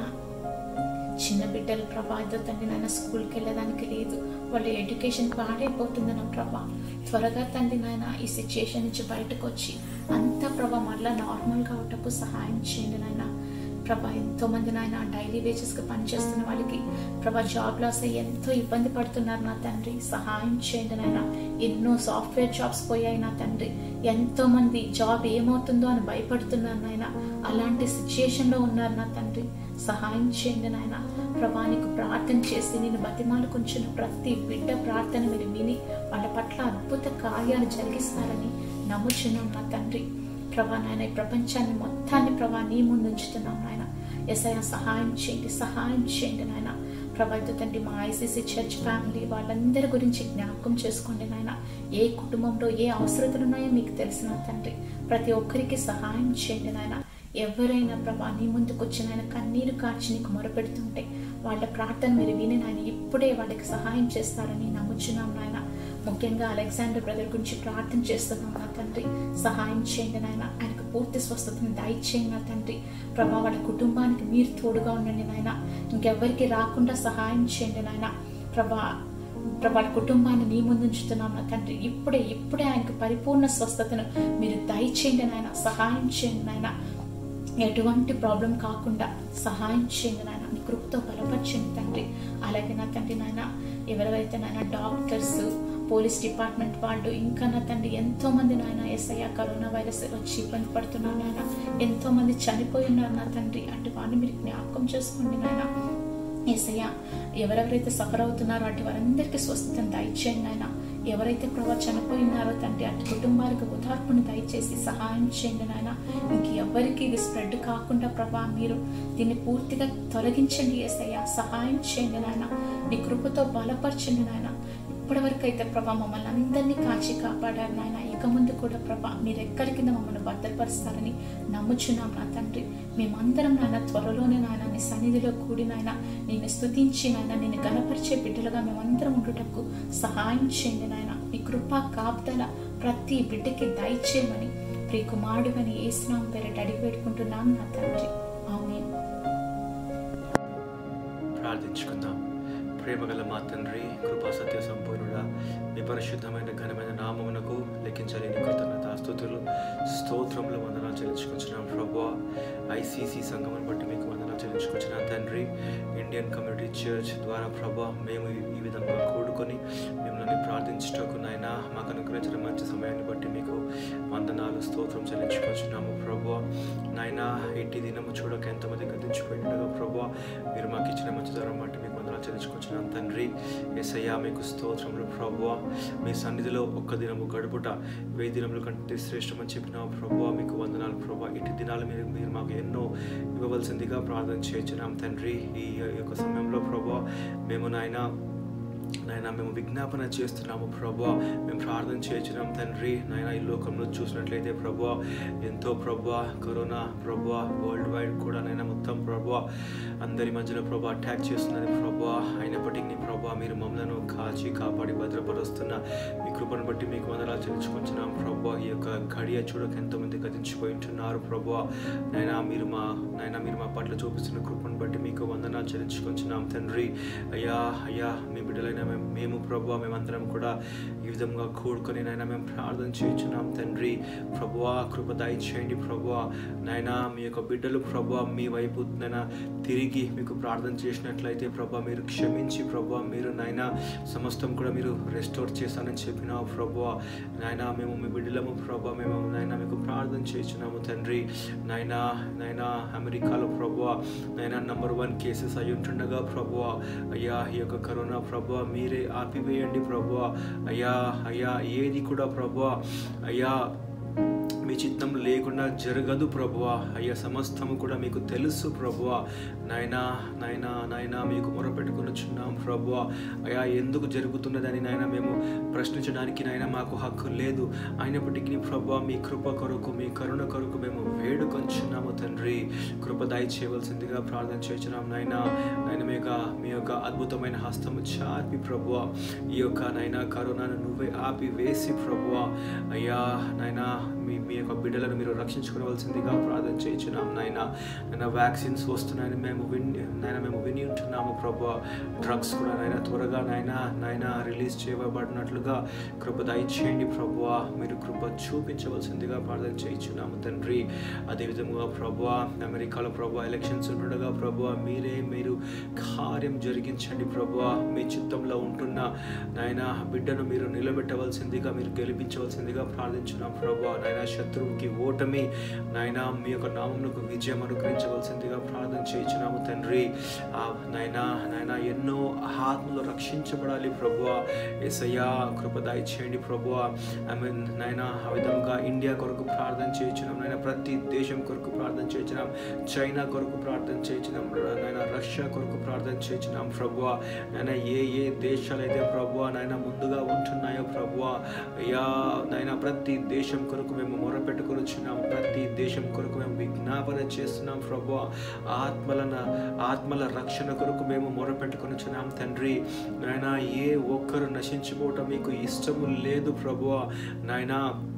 చిన్న బిడ్డలు ప్రభా ఇదో తండ్రి నాయన స్కూల్కి వెళ్ళడానికి లేదు వాళ్ళ ఎడ్యుకేషన్ పాడైపోతుంది నా ప్రభా త్వరగా తండ్రి నాయన ఈ సిచ్యుయేషన్ నుంచి బయటకు వచ్చి అంతా ప్రభా మరలా నార్మల్గా అవటకు సహాయం చేయండి నాయన ప్రభా ఎంతో మంది నాయన డైలీ వేజెస్కి పనిచేస్తున్న వాళ్ళకి ప్రభా జాబ్ లాస్ అయ్యి ఎంతో ఇబ్బంది పడుతున్నారు నా తండ్రి సహాయం చేయండి నాయన ఎన్నో సాఫ్ట్వేర్ జాబ్స్ పోయాయి నా తండ్రి ఎంతో మంది జాబ్ ఏమవుతుందో అని భయపడుతున్నారు నాయన అలాంటి సిచ్యుయేషన్లో ఉన్నారు నా తండ్రి సహాయం చేయండి నాయన ప్రభా నీకు ప్రార్థన చేసి నేను బతిమాలు కొంచెం ప్రతి బిడ్డ ప్రార్థన మీరు విని వాళ్ళ పట్ల అద్భుత కార్యాలు జరిగిస్తారని నమ్ముచున్నాం నా తండ్రి ప్రభా నాయన ఈ ప్రపంచాన్ని మొత్తాన్ని ప్రభా నీ ముందు ఉంచుతున్నాం నాయన ఎస్ఐ సహాయం చేయండి సహాయం చేయండి నాయన ప్రభావిత తండ్రి మా ఐసీసీ చర్చ్ ఫ్యామిలీ వాళ్ళందరి గురించి జ్ఞాపకం చేసుకోండి నాయన ఏ కుటుంబంలో ఏ అవసరతలు ఉన్నాయో మీకు తెలిసిన తండ్రి ప్రతి ఒక్కరికి సహాయం చేయండి నాయన ఎవరైనా ప్రభా నీ ముందుకు వచ్చిన ఆయన కన్నీరు కార్చి నీకు మొరపెడుతుంటే వాళ్ళ ప్రార్థన మీరు విని నాయన ఇప్పుడే వాళ్ళకి సహాయం చేస్తారని నమ్ముచున్నాం నాయన ముఖ్యంగా అలెగ్జాండర్ బ్రదర్ గురించి ప్రార్థన చేస్తున్నాం నా తండ్రి సహాయం చేయండి నాయన ఆయనకు పూర్తి స్వస్థతను దయచేయండి నా తండ్రి ప్రభా వాళ్ళ కుటుంబానికి మీరు తోడుగా ఉండండి నాయన ఇంకెవ్వరికి రాకుండా సహాయం చేయండి నాయన ప్రభా వాళ్ళ కుటుంబాన్ని నీ ముందు ఉంచుతున్నాం నా తండ్రి ఇప్పుడే ఇప్పుడే ఆయనకు పరిపూర్ణ స్వస్థతను మీరు దయచేయండి నాయన సహాయం చేయండి నాయన ఎటువంటి ప్రాబ్లం కాకుండా సహాయం చేయండి నాయన నీ కృపతో బలపరచండి తండ్రి అలాగే నా తండ్రి నాయన ఎవరెవరైతే నాయన డాక్టర్స్ పోలీస్ డిపార్ట్మెంట్ వాళ్ళు ఇంకా నా తండ్రి ఎంతో మంది నాయన ఎస్ఐ కరోనా వైరస్ వచ్చి ఇబ్బంది పడుతున్నారు నాయన ఎంతో మంది చనిపోయి ఉన్నారు నా తండ్రి అటు వారిని మీరు జ్ఞాపకం చేసుకోండి నాయన ఏసయ్య ఎవరెవరైతే సఫర్ అవుతున్నారో అటు వారందరికీ స్వస్థతను దయచేయండి ఆయన ఎవరైతే ప్రభా చనిపోయినారో తండ్రి అటు కుటుంబాలకు ఉదార్పును దయచేసి సహాయం చేయండి నాయన ఇంక ఎవరికి ఇది స్ప్రెడ్ కాకుండా ప్రభా మీరు దీన్ని పూర్తిగా తొలగించండి ఏసయ్య సహాయం చేయండి నాయన నీ కృపతో బలపరచండి నాయన ఇప్పటివరకు అయితే ప్రభా మమ్మల్ని అందరినీ కాచి కాపాడారు నాయన ఇక ముందు కూడా ప్రభా మీరు ఎక్కడి కింద మమ్మల్ని భద్రపరుస్తారని నమ్ముచున్నాం నా తండ్రి మేమందరం నాయన త్వరలోనే నాయన నీ సన్నిధిలో కూడి నాయన నేను స్తుతించి నాయన నేను గనపరిచే బిడ్డలుగా మేమందరం ఉండుటకు సహాయం చేయండి నాయన నీ కృప కాపుదల ప్రతి బిడ్డకి దయచేయమని ప్రియ కుమారుడు అని ఏసునాం పేరిట అడిగి పెట్టుకుంటున్నాం నా తండ్రి ఆమె ప్రార్థించుకుందాం ప్రేమగల మా తండ్రి కృపా సత్య సంపూర్ణుడా మీ పరిశుద్ధమైన ఘనమైన నామమునకు లెక్కించలేని కృతజ్ఞత స్థుతులు స్తోత్రములు వందనాలు చెల్లించుకొచ్చిన ప్రభా ఐసీసీ సంఘమును బట్టి మీకు వందనాలు చెల్లించుకొచ్చిన తండ్రి ఇండియన్ కమ్యూనిటీ చర్చ్ ద్వారా ప్రభా మేము ఈ- ఈ విధంగా కూడుకొని మిమ్మల్ని ప్రార్థించటకు నాయన మాకు అనుగ్రహించిన మంచి సమయాన్ని బట్టి మీకు వందనాలు స్తోత్రం చెల్లించుకొచ్చున్నాము ప్రభా నాయన ఇట్టి దినము చూడక ఎంతమంది గతించిపోయినగా ప్రభా మీరు మాకు ఇచ్చిన మంచి తరం బట్టి మీకు వందనాలు చెల్లించుకొచ్చున్నాం తండ్రి ఏసయ్యా మీకు స్తోత్రములు ప్రభువ మీ సన్నిధిలో ఒక్క దినము గడుపుట వెయ్యి దినముల కంటే శ్రేష్టమని చెప్పిన ప్రభువ మీకు వందనాలు ప్రభా ఇటు దినాలు మీరు మీరు మాకు ఎన్నో ఇవ్వవలసిందిగా ప్రార్థన చేయించున్నాం తండ్రి ఈ యొక్క సమయంలో ప్రభా మేము నాయన నాయన మేము విజ్ఞాపన చేస్తున్నాము ప్రభా మేము ప్రార్థన చేయించినాం తండ్రి నాయన ఈ లోకంలో చూసినట్లయితే ప్రభా ఎంతో ప్రభా కరోనా ప్రభా వరల్డ్ వైడ్ కూడా నాయన మొత్తం ప్రభా అందరి మధ్యలో ప్రభా అటాక్ చేస్తున్నది ప్రభా అయినప్పటికీ ప్రభా మీరు మమ్మలను కాచి కాపాడి భద్రపరుస్తున్న మీ కృపను బట్టి మీకు వందనాలు చెల్లించుకుంటున్నాం ప్రభా ఈ యొక్క గడియ చూడక ఎంతోమంది గతించిపోయి ఉంటున్నారు ప్రభా నాయన మీరు మా నాయన మీరు మా పట్ల చూపిస్తున్న కృపను బట్టి మీకు వందనాలు చెల్లించుకుంటున్నాం తండ్రి అయ్యా అయ్యా మీ బిడ్డలైన మేము మేము ప్రభు మేమందరం కూడా ఈ విధంగా కూడుకొని నాయన మేము ప్రార్థన చేయించున్నాం తండ్రి ప్రభువా కృప దయచేయండి ప్రభువా నాయన మీ యొక్క బిడ్డలు ప్రభు మీ వైపు నాయన తిరిగి మీకు ప్రార్థన చేసినట్లయితే ప్రభు మీరు క్షమించి ప్రభు మీరు నాయన సమస్తం కూడా మీరు రెస్టోర్ చేస్తానని చెప్పిన ప్రభు నాయన మేము మీ బిడ్డలము ప్రభు మేము నాయన మీకు ప్రార్థన చేయించున్నాము తండ్రి నాయన నాయన అమెరికాలో ప్రభు నాయన నంబర్ వన్ కేసెస్ అయి ఉంటుండగా ప్రభు అయ్యా ఈ యొక్క కరోనా ప్రభు మీరే ఆపివేయండి ప్రభు అయ్యా అయ్యా ఏది కూడా ప్రభు అయ్యా మీ చిత్తం లేకుండా జరగదు ప్రభువా అయ్యా సమస్తము కూడా మీకు తెలుసు ప్రభువా నాయనా నాయనా నాయనా మీకు మొరపెట్టుకునిచున్నాం ప్రభువా అయ్యా ఎందుకు జరుగుతున్నదని నాయన మేము ప్రశ్నించడానికి నాయన మాకు హక్కు లేదు అయినప్పటికీ ప్రభువా మీ కృప కొరకు మీ కరుణ కొరకు మేము వేడుకొంచున్నాము తండ్రి కృప దయచేయవలసిందిగా ప్రార్థన చేస్తున్నాం నాయన నాయన మీ యొక్క మీ యొక్క అద్భుతమైన హస్తము చాపి ప్రభువా ఈ యొక్క నాయన కరోనాను నువ్వే ఆపి వేసి ప్రభువా అయ్యా నాయనా మీ మీ యొక్క బిడ్డలను మీరు రక్షించుకోవాల్సిందిగా ప్రార్థన చేయించున్నాం నాయన నాయన వ్యాక్సిన్స్ వస్తున్నాయని మేము విన్ నాయన మేము విని ఉంటున్నాము ప్రభు డ్రగ్స్ కూడా నాయన త్వరగా నాయన నాయన రిలీజ్ చేయబడినట్లుగా కృప దయచేయండి ప్రభు మీరు కృప చూపించవలసిందిగా ప్రార్థన చేయించున్నాము తండ్రి అదేవిధంగా ప్రభు అమెరికాలో ప్రభు ఎలక్షన్స్ ఉండగా ప్రభు మీరే మీరు కార్యం జరిగించండి ప్రభు మీ చిత్తంలో ఉంటున్న నాయన బిడ్డను మీరు నిలబెట్టవలసిందిగా మీరు గెలిపించవలసిందిగా ప్రార్థించున్నాం ప్రభు నాయన శత్రువుకి ఓటమి నాయన మీ యొక్క నామమునకు విజయం అనుగ్రహించవలసిందిగా ప్రార్థన చేయించున్నాము తండ్రి ఆ నాయన నాయన ఎన్నో ఆత్మలు రక్షించబడాలి ప్రభు ఎసయ్యా కృపదాయి చేయండి ప్రభు ఐ మీన్ నాయన ఆ విధంగా ఇండియా కొరకు ప్రార్థన చేయించున్నాం నాయన ప్రతి దేశం కొరకు ప్రార్థన చేయించినాం చైనా కొరకు ప్రార్థన చేయించినాం నాయన రష్యా కొరకు ప్రార్థన చేయించినాం ప్రభు నాయన ఏ ఏ దేశాలైతే ప్రభు నాయన ముందుగా ఉంటున్నాయో ప్రభు అయ్యా నాయన ప్రతి దేశం కొరకు మేము మొరపెట్టుకొని వచ్చినాం ప్రతి దేశం కొరకు మేము విజ్ఞాపన చేస్తున్నాం ప్రభు ఆత్మలన ఆత్మల రక్షణ కొరకు మేము మొరపెట్టుకొని వచ్చినాం తండ్రి నాయన ఏ ఒక్కరు నశించిపోవటం మీకు ఇష్టము లేదు ప్రభు నాయన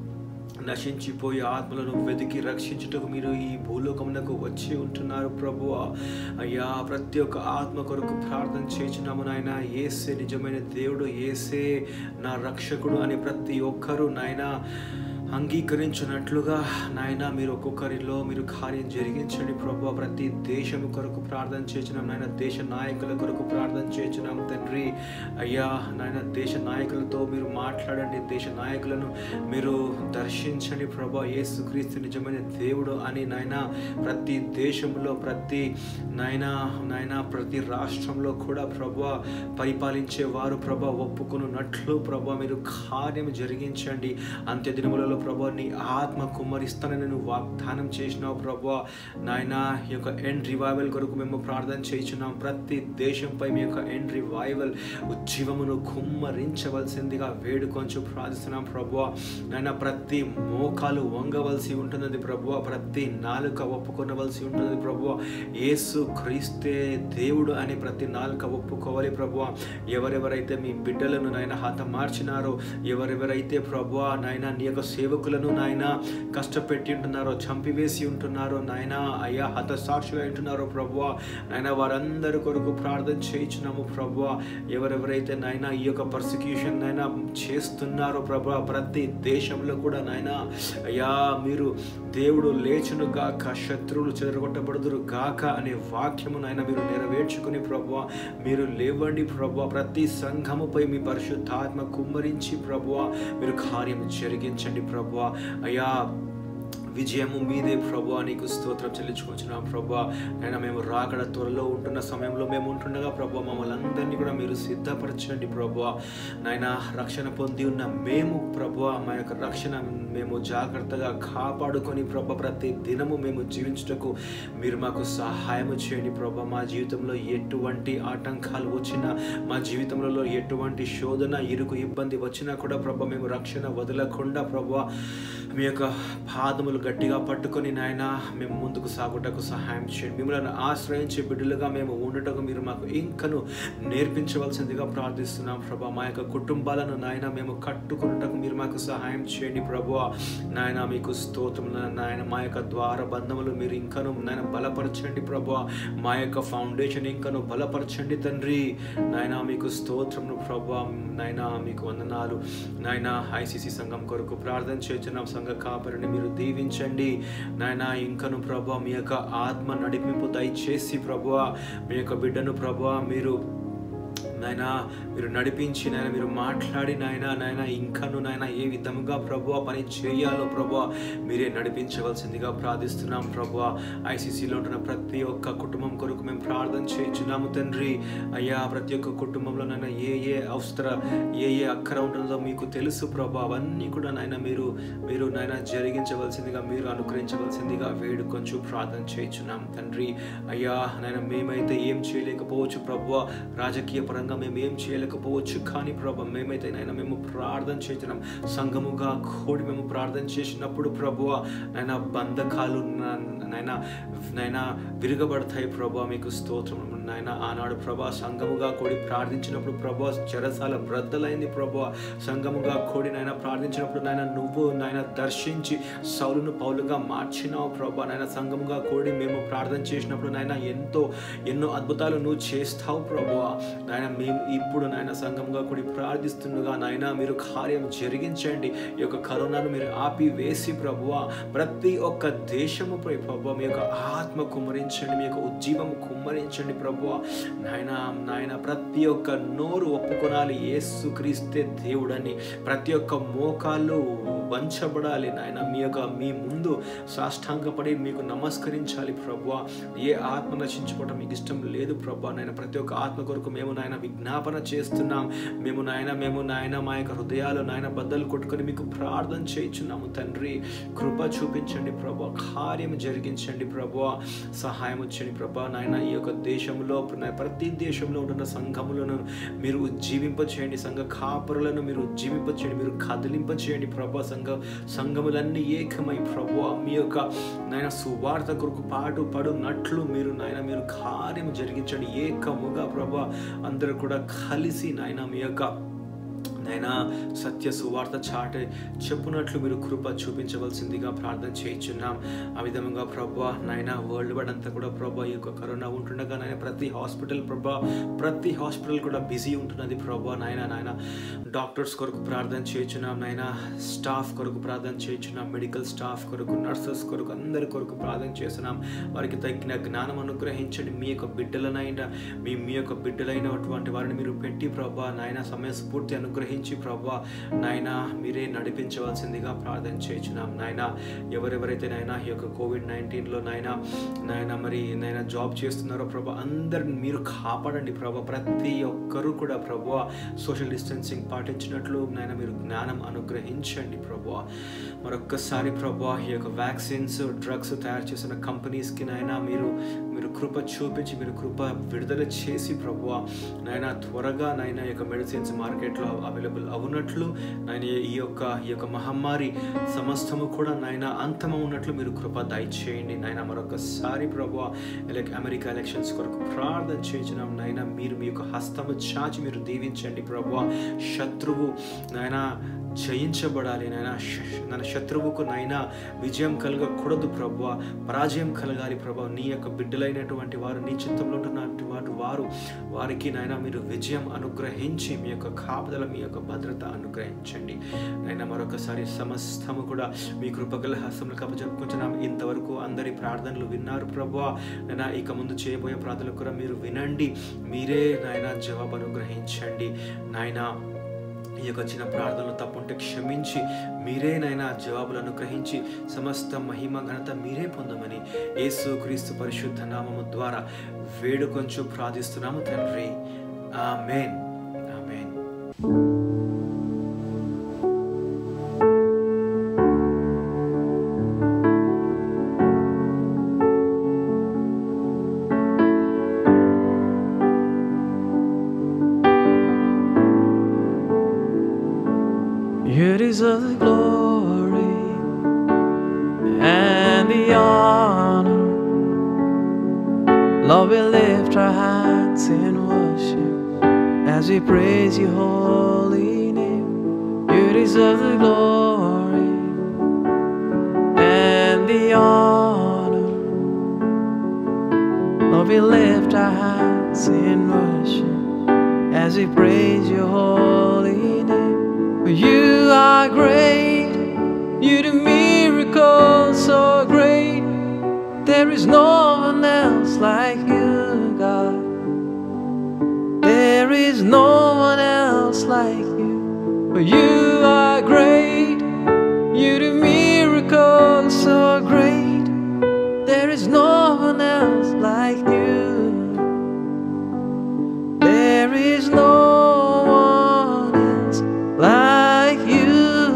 నశించిపోయి ఆత్మలను వెతికి రక్షించుటకు మీరు ఈ భూలోకమునకు వచ్చి ఉంటున్నారు ప్రభు అయ్యా ప్రతి ఒక్క ఆత్మ కొరకు ప్రార్థన చేసినాము నాయన ఏసే నిజమైన దేవుడు ఏసే నా రక్షకుడు అని ప్రతి ఒక్కరూ నాయన అంగీకరించినట్లుగా నాయన మీరు ఒక్కొక్కరిలో మీరు కార్యం జరిగించండి ప్రభు ప్రతి దేశం కొరకు ప్రార్థన చేసినాం నాయన దేశ నాయకుల కొరకు ప్రార్థన చేసినాం తండ్రి అయ్యా నాయన దేశ నాయకులతో మీరు మాట్లాడండి దేశ నాయకులను మీరు దర్శించండి ప్రభా యేసుక్రీస్తు నిజమైన దేవుడు అని నాయన ప్రతి దేశంలో ప్రతి నాయన నాయన ప్రతి రాష్ట్రంలో కూడా ప్రభా పరిపాలించే వారు ప్రభా ఒప్పుకున్నట్లు ప్రభా మీరు కార్యం జరిగించండి అంత్య దినములలో ప్రభా నీ ఆత్మ కుమ్మరిస్తానని నువ్వు వాగ్దానం చేసినావు ప్రభా నాయన ఈ యొక్క ఎండ్ రివైవల్ కొరకు మేము ప్రార్థన చేయించున్నాం ప్రతి దేశంపై మీ యొక్క ఎండ్ రివైవల్ ఉజ్జీవమును కుమ్మరించవలసిందిగా వేడుకొంచు ప్రార్థిస్తున్నాం ప్రభా నాయన ప్రతి మోకాలు వంగవలసి ఉంటున్నది ప్రభు ప్రతి నాలుక ఒప్పుకొనవలసి ఉంటున్నది ప్రభు యేసు క్రీస్తే దేవుడు అని ప్రతి నాలుక ఒప్పుకోవాలి ప్రభు ఎవరెవరైతే మీ బిడ్డలను నాయన హత మార్చినారో ఎవరెవరైతే ప్రభు నాయన నీ యొక్క సేవకులను నాయన కష్టపెట్టి ఉంటున్నారో చంపివేసి ఉంటున్నారో నాయన అయ్యా హత సాక్షిగా ఉంటున్నారో ప్రభు నాయన వారందరి కొరకు ప్రార్థన చేయించున్నాము ప్రభు ఎవరెవరైతే నాయన ఈ యొక్క పర్సిక్యూషన్ నాయన చేస్తున్నారో ప్రభు ప్రతి దేశంలో కూడా నాయన అయ్యా మీరు దేవుడు లేచును గాక శత్రువులు చెదరగొట్టబడుదురు గాక అనే వాక్యము నాయన మీరు నెరవేర్చుకుని ప్రభు మీరు లేవండి ప్రభు ప్రతి సంఘముపై మీ పరిశుద్ధాత్మ కుమ్మరించి ప్రభు మీరు కార్యం జరిగించండి ప్రభు అయ్యా విజయము మీదే ప్రభా నీకు స్తోత్రం చెల్లించుకొచ్చున్నాం ప్రభా నైనా మేము రాకడ త్వరలో ఉంటున్న సమయంలో మేము ఉంటుండగా ప్రభా మమ్మల్ని అందరినీ కూడా మీరు సిద్ధపరచండి ప్రభా నాయన రక్షణ పొంది ఉన్న మేము ప్రభా మా యొక్క రక్షణ మేము జాగ్రత్తగా కాపాడుకొని ప్రభా ప్రతి దినము మేము జీవించుటకు మీరు మాకు సహాయం చేయండి ప్రభా మా జీవితంలో ఎటువంటి ఆటంకాలు వచ్చినా మా జీవితంలో ఎటువంటి శోధన ఇరుకు ఇబ్బంది వచ్చినా కూడా ప్రభా మేము రక్షణ వదలకుండా ప్రభా మీ యొక్క పాదములు గట్టిగా పట్టుకొని నాయన మేము ముందుకు సాగుటకు సహాయం చేయండి మిమ్మల్ని ఆశ్రయించే బిడ్డలుగా మేము ఉండటకు మీరు మాకు ఇంకను నేర్పించవలసిందిగా ప్రార్థిస్తున్నాం ప్రభా మా యొక్క కుటుంబాలను నాయన మేము కట్టుకున్నటకు మీరు మాకు సహాయం చేయండి ప్రభు నాయన మీకు స్తోత్రం నాయన మా యొక్క ద్వార బంధములు మీరు ఇంకను నాయన బలపరచండి ప్రభు మా యొక్క ఫౌండేషన్ ఇంకను బలపరచండి తండ్రి నాయన మీకు స్తోత్రమును ప్రభు నాయన మీకు వందనాలు నాయన ఐసీసీ సంఘం కొరకు ప్రార్థన చేస్తున్నాం సంఘ కాపరిని మీరు దీవించండి నాయన ఇంకను ప్రభు మీ యొక్క ఆత్మ నడిపింపు దయచేసి ప్రభు మీ యొక్క బిడ్డను ప్రభు మీరు నాయన మీరు నడిపించి నాయన మీరు మాట్లాడి నాయన నాయన ఇంకను నాయన ఏ విధముగా ప్రభు పని చేయాలో ప్రభు మీరే నడిపించవలసిందిగా ప్రార్థిస్తున్నాం ప్రభు ఐసీసీలో ఉంటున్న ప్రతి ఒక్క కుటుంబం కొరకు మేము ప్రార్థన చేయించున్నాము తండ్రి అయ్యా ప్రతి ఒక్క కుటుంబంలో నాయన ఏ ఏ అవసర ఏ ఏ అక్కర ఉంటుందో మీకు తెలుసు ప్రభు అవన్నీ కూడా నాయన మీరు మీరు నాయన జరిగించవలసిందిగా మీరు అనుగ్రహించవలసిందిగా వేడుకొంచు ప్రార్థన చేయించున్నాం తండ్రి అయ్యా నాయన మేమైతే ఏం చేయలేకపోవచ్చు ప్రభు రాజకీయ పరంగా మేము ఏం చేయలేకపోవచ్చు కానీ ప్రభు మేమైతే నాయన మేము ప్రార్థన చేస్తున్నాం సంఘముగా కూడి మేము ప్రార్థన చేసినప్పుడు ప్రభు నాయన బంధకాలు నాయన నాయన విరగబడతాయి ప్రభు మీకు స్తోత్రం నాయన ఆనాడు ప్రభా సంఘముగా కూడి ప్రార్థించినప్పుడు ప్రభు చెరసాల బ్రద్దలైంది ప్రభు సంఘముగా కూడి నాయన ప్రార్థించినప్పుడు నాయన నువ్వు నాయన దర్శించి సౌలును పౌలుగా మార్చినావు ప్రభు నాయన సంఘముగా కూడి మేము ప్రార్థన చేసినప్పుడు నాయన ఎంతో ఎన్నో అద్భుతాలు నువ్వు చేస్తావు ప్రభు నాయన మేము ఇప్పుడు నాయన సంఘంగా కూడి ప్రార్థిస్తుండగా నాయన మీరు కార్యం జరిగించండి ఈ యొక్క కరోనాను మీరు ఆపి వేసి ప్రభువ ప్రతి ఒక్క దేశముపై ప్రభు మీ యొక్క ఆత్మ కుమ్మరించండి మీ యొక్క ఉజ్జీవం కుమ్మరించండి ప్రభు నాయన నాయన ప్రతి ఒక్క నోరు ఒప్పుకొనాలి యేసు క్రీస్తే దేవుడని ప్రతి ఒక్క మోకాళ్ళు వంచబడాలి నాయన మీ యొక్క మీ ముందు సాష్టాంగపడి మీకు నమస్కరించాలి ప్రభు ఏ ఆత్మ నశించుకోవటం మీకు ఇష్టం లేదు ప్రభు నాయన ప్రతి ఒక్క ఆత్మ కొరకు మేము నాయన విజ్ఞాపన చేస్తున్నాం మేము నాయన మేము నాయన మా యొక్క హృదయాలు నాయన బద్దలు కొట్టుకొని మీకు ప్రార్థన చేయించున్నాము తండ్రి కృప చూపించండి ప్రభు కార్యం జరిగించండి ప్రభు సహాయం వచ్చండి ప్రభు నాయన ఈ యొక్క దేశంలో ప్రతి దేశంలో ఉంటున్న సంఘములను మీరు ఉజ్జీవింప చేయండి సంఘ కాపురులను మీరు ఉజ్జీవింప చేయండి మీరు కదిలింప చేయండి ప్రభు సంఘ సంఘములన్నీ ఏకమై ప్రభు మీ యొక్క నాయన సువార్త కొరకు పాటు పడునట్లు మీరు నాయన మీరు కార్యం జరిగించండి ఏకముగా ప్రభు అందరూ కూడా కలిసి నాయన మీ యొక్క నైనా సత్య సువార్త చాట చెప్పునట్లు మీరు కృప చూపించవలసిందిగా ప్రార్థన చేయించున్నాం ఆ విధంగా ప్రభా నాయన వరల్డ్ వైడ్ అంతా కూడా ప్రభా ఈ యొక్క కరోనా ఉంటుండగా నాయన ప్రతి హాస్పిటల్ ప్రభా ప్రతి హాస్పిటల్ కూడా బిజీ ఉంటున్నది ప్రభా నాయన నాయన డాక్టర్స్ కొరకు ప్రార్థన చేయించున్నాం నాయన స్టాఫ్ కొరకు ప్రార్థన చేయించున్నాం మెడికల్ స్టాఫ్ కొరకు నర్సెస్ కొరకు అందరి కొరకు ప్రార్థన చేస్తున్నాం వారికి తగిన జ్ఞానం అనుగ్రహించండి మీ యొక్క బిడ్డలనైనా మీ మీ యొక్క బిడ్డలైనటువంటి వారిని మీరు పెట్టి ప్రభా నాయన సమయస్ఫూర్తి అనుగ్రహించి ప్రభా నాయన మీరే నడిపించవలసిందిగా ప్రార్థన చేయించున్నాం నాయన ఎవరెవరైతే నాయన ఈ యొక్క కోవిడ్ నైన్టీన్లో నాయన నాయన మరి నాయన జాబ్ చేస్తున్నారో ప్రభా అందరిని మీరు కాపాడండి ప్రభా ప్రతి ఒక్కరూ కూడా ప్రభా సోషల్ డిస్టెన్సింగ్ పాటించినట్లు నాయన మీరు జ్ఞానం అనుగ్రహించండి ప్రభా మరొక్కసారి ప్రభా ఈ యొక్క వ్యాక్సిన్స్ డ్రగ్స్ తయారు చేసిన కంపెనీస్కి నాయన మీరు మీరు కృప చూపించి మీరు కృప విడుదల చేసి ప్రభు నాయన త్వరగా నాయన ఈ యొక్క మెడిసిన్స్ మార్కెట్లో అవైలబుల్ అవునట్లు నాయన ఈ యొక్క ఈ యొక్క మహమ్మారి సమస్తము కూడా నాయన అంతము ఉన్నట్లు మీరు కృప దయచేయండి నాయన మరొకసారి ప్రభు లైక్ అమెరికా ఎలక్షన్స్ కొరకు ప్రార్థన చేయించినాం నాయన మీరు మీ యొక్క హస్తము చాచి మీరు దీవించండి ప్రభు శత్రువు నాయన జయించబడాలి నాయన మన శత్రువుకు నైనా విజయం కలగకూడదు ప్రభు పరాజయం కలగాలి ప్రభు నీ యొక్క బిడ్డలైనటువంటి వారు నీ చిత్తంలో ఉంటున్నటువంటి వారు వారు వారికి నాయన మీరు విజయం అనుగ్రహించి మీ యొక్క కాపుదల మీ యొక్క భద్రత అనుగ్రహించండి నాయన మరొకసారి సమస్తము కూడా మీ కృపగల హస్తములు కప్పచెప్పుకుంటున్నాం ఇంతవరకు అందరి ప్రార్థనలు విన్నారు ప్రభు నాయన ఇక ముందు చేయబోయే ప్రార్థనలు కూడా మీరు వినండి మీరే నాయన జవాబు అనుగ్రహించండి నాయన ఈ యొక్క చిన్న ప్రార్థనలు తప్పుంటే క్షమించి మీరేనైనా జవాబులను గ్రహించి సమస్త మహిమ ఘనత మీరే పొందమని యేసు క్రీస్తు పరిశుద్ధ నామము ద్వారా వేడుకొంచు ప్రార్థిస్తున్నాము తండ్రి amen amen You deserve the glory and the honor. Lord, we lift our hands in worship as we praise your holy name. You deserve the glory and the honor. Lord, we lift our hands in worship as we praise your holy name. For you are great, you do miracles so great. There is no one else like you, God. There is no one else like you. For you are great, you do miracles so great. There is no one else like you. There is no one else like you.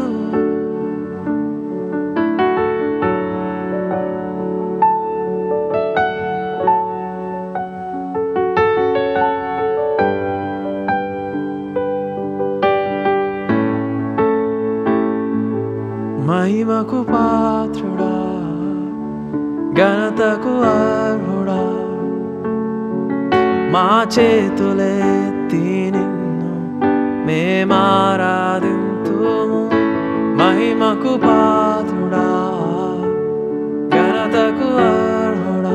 మహిమకు పాత్రుడా ఘనతకు అర్హుడా మా చేతులెత్తి నిన్ను మేమారాధింతుము మహిమకు పాత్రుడా ఘనతకు అర్హుడా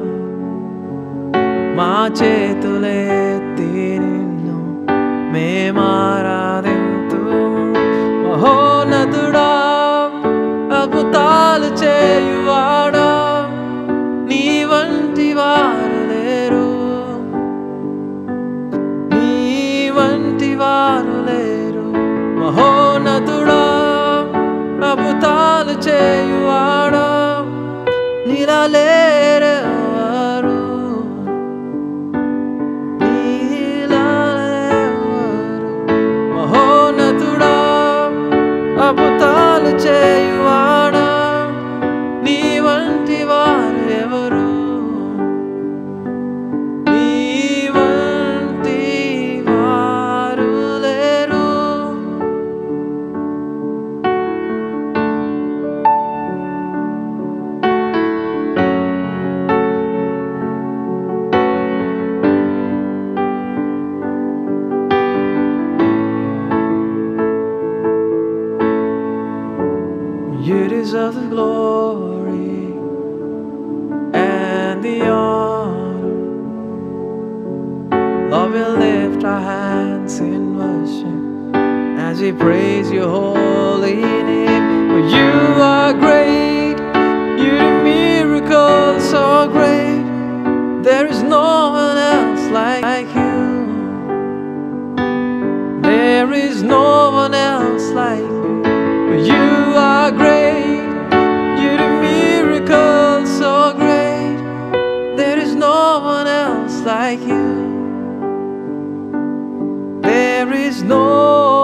మా చేతులెత్తి నిన్ను మేమారాధింతుము మహోన్నతుడా అద్భుతాలు చేయువాడా నీ వంటి వారు లేరు నీ వంటి వారు లేరు మహోన్నతుడా అద్భుతాలు చేయువాడా నీలా లేరెవరు నీలా లేరెవరు మహోన్నతుడా అద్భుతాలు చేయువాడా నీ వంటి వారు ఎవరు నీ వంటి వారు లేరు You deserve the glory and the honor. Lord, we lift our hands in worship as we praise your holy name. For you are great, you do miracles so great. There is no one else like you. There is no one else like you. For you are great, you do miracles so great. There is no one else like you. There is no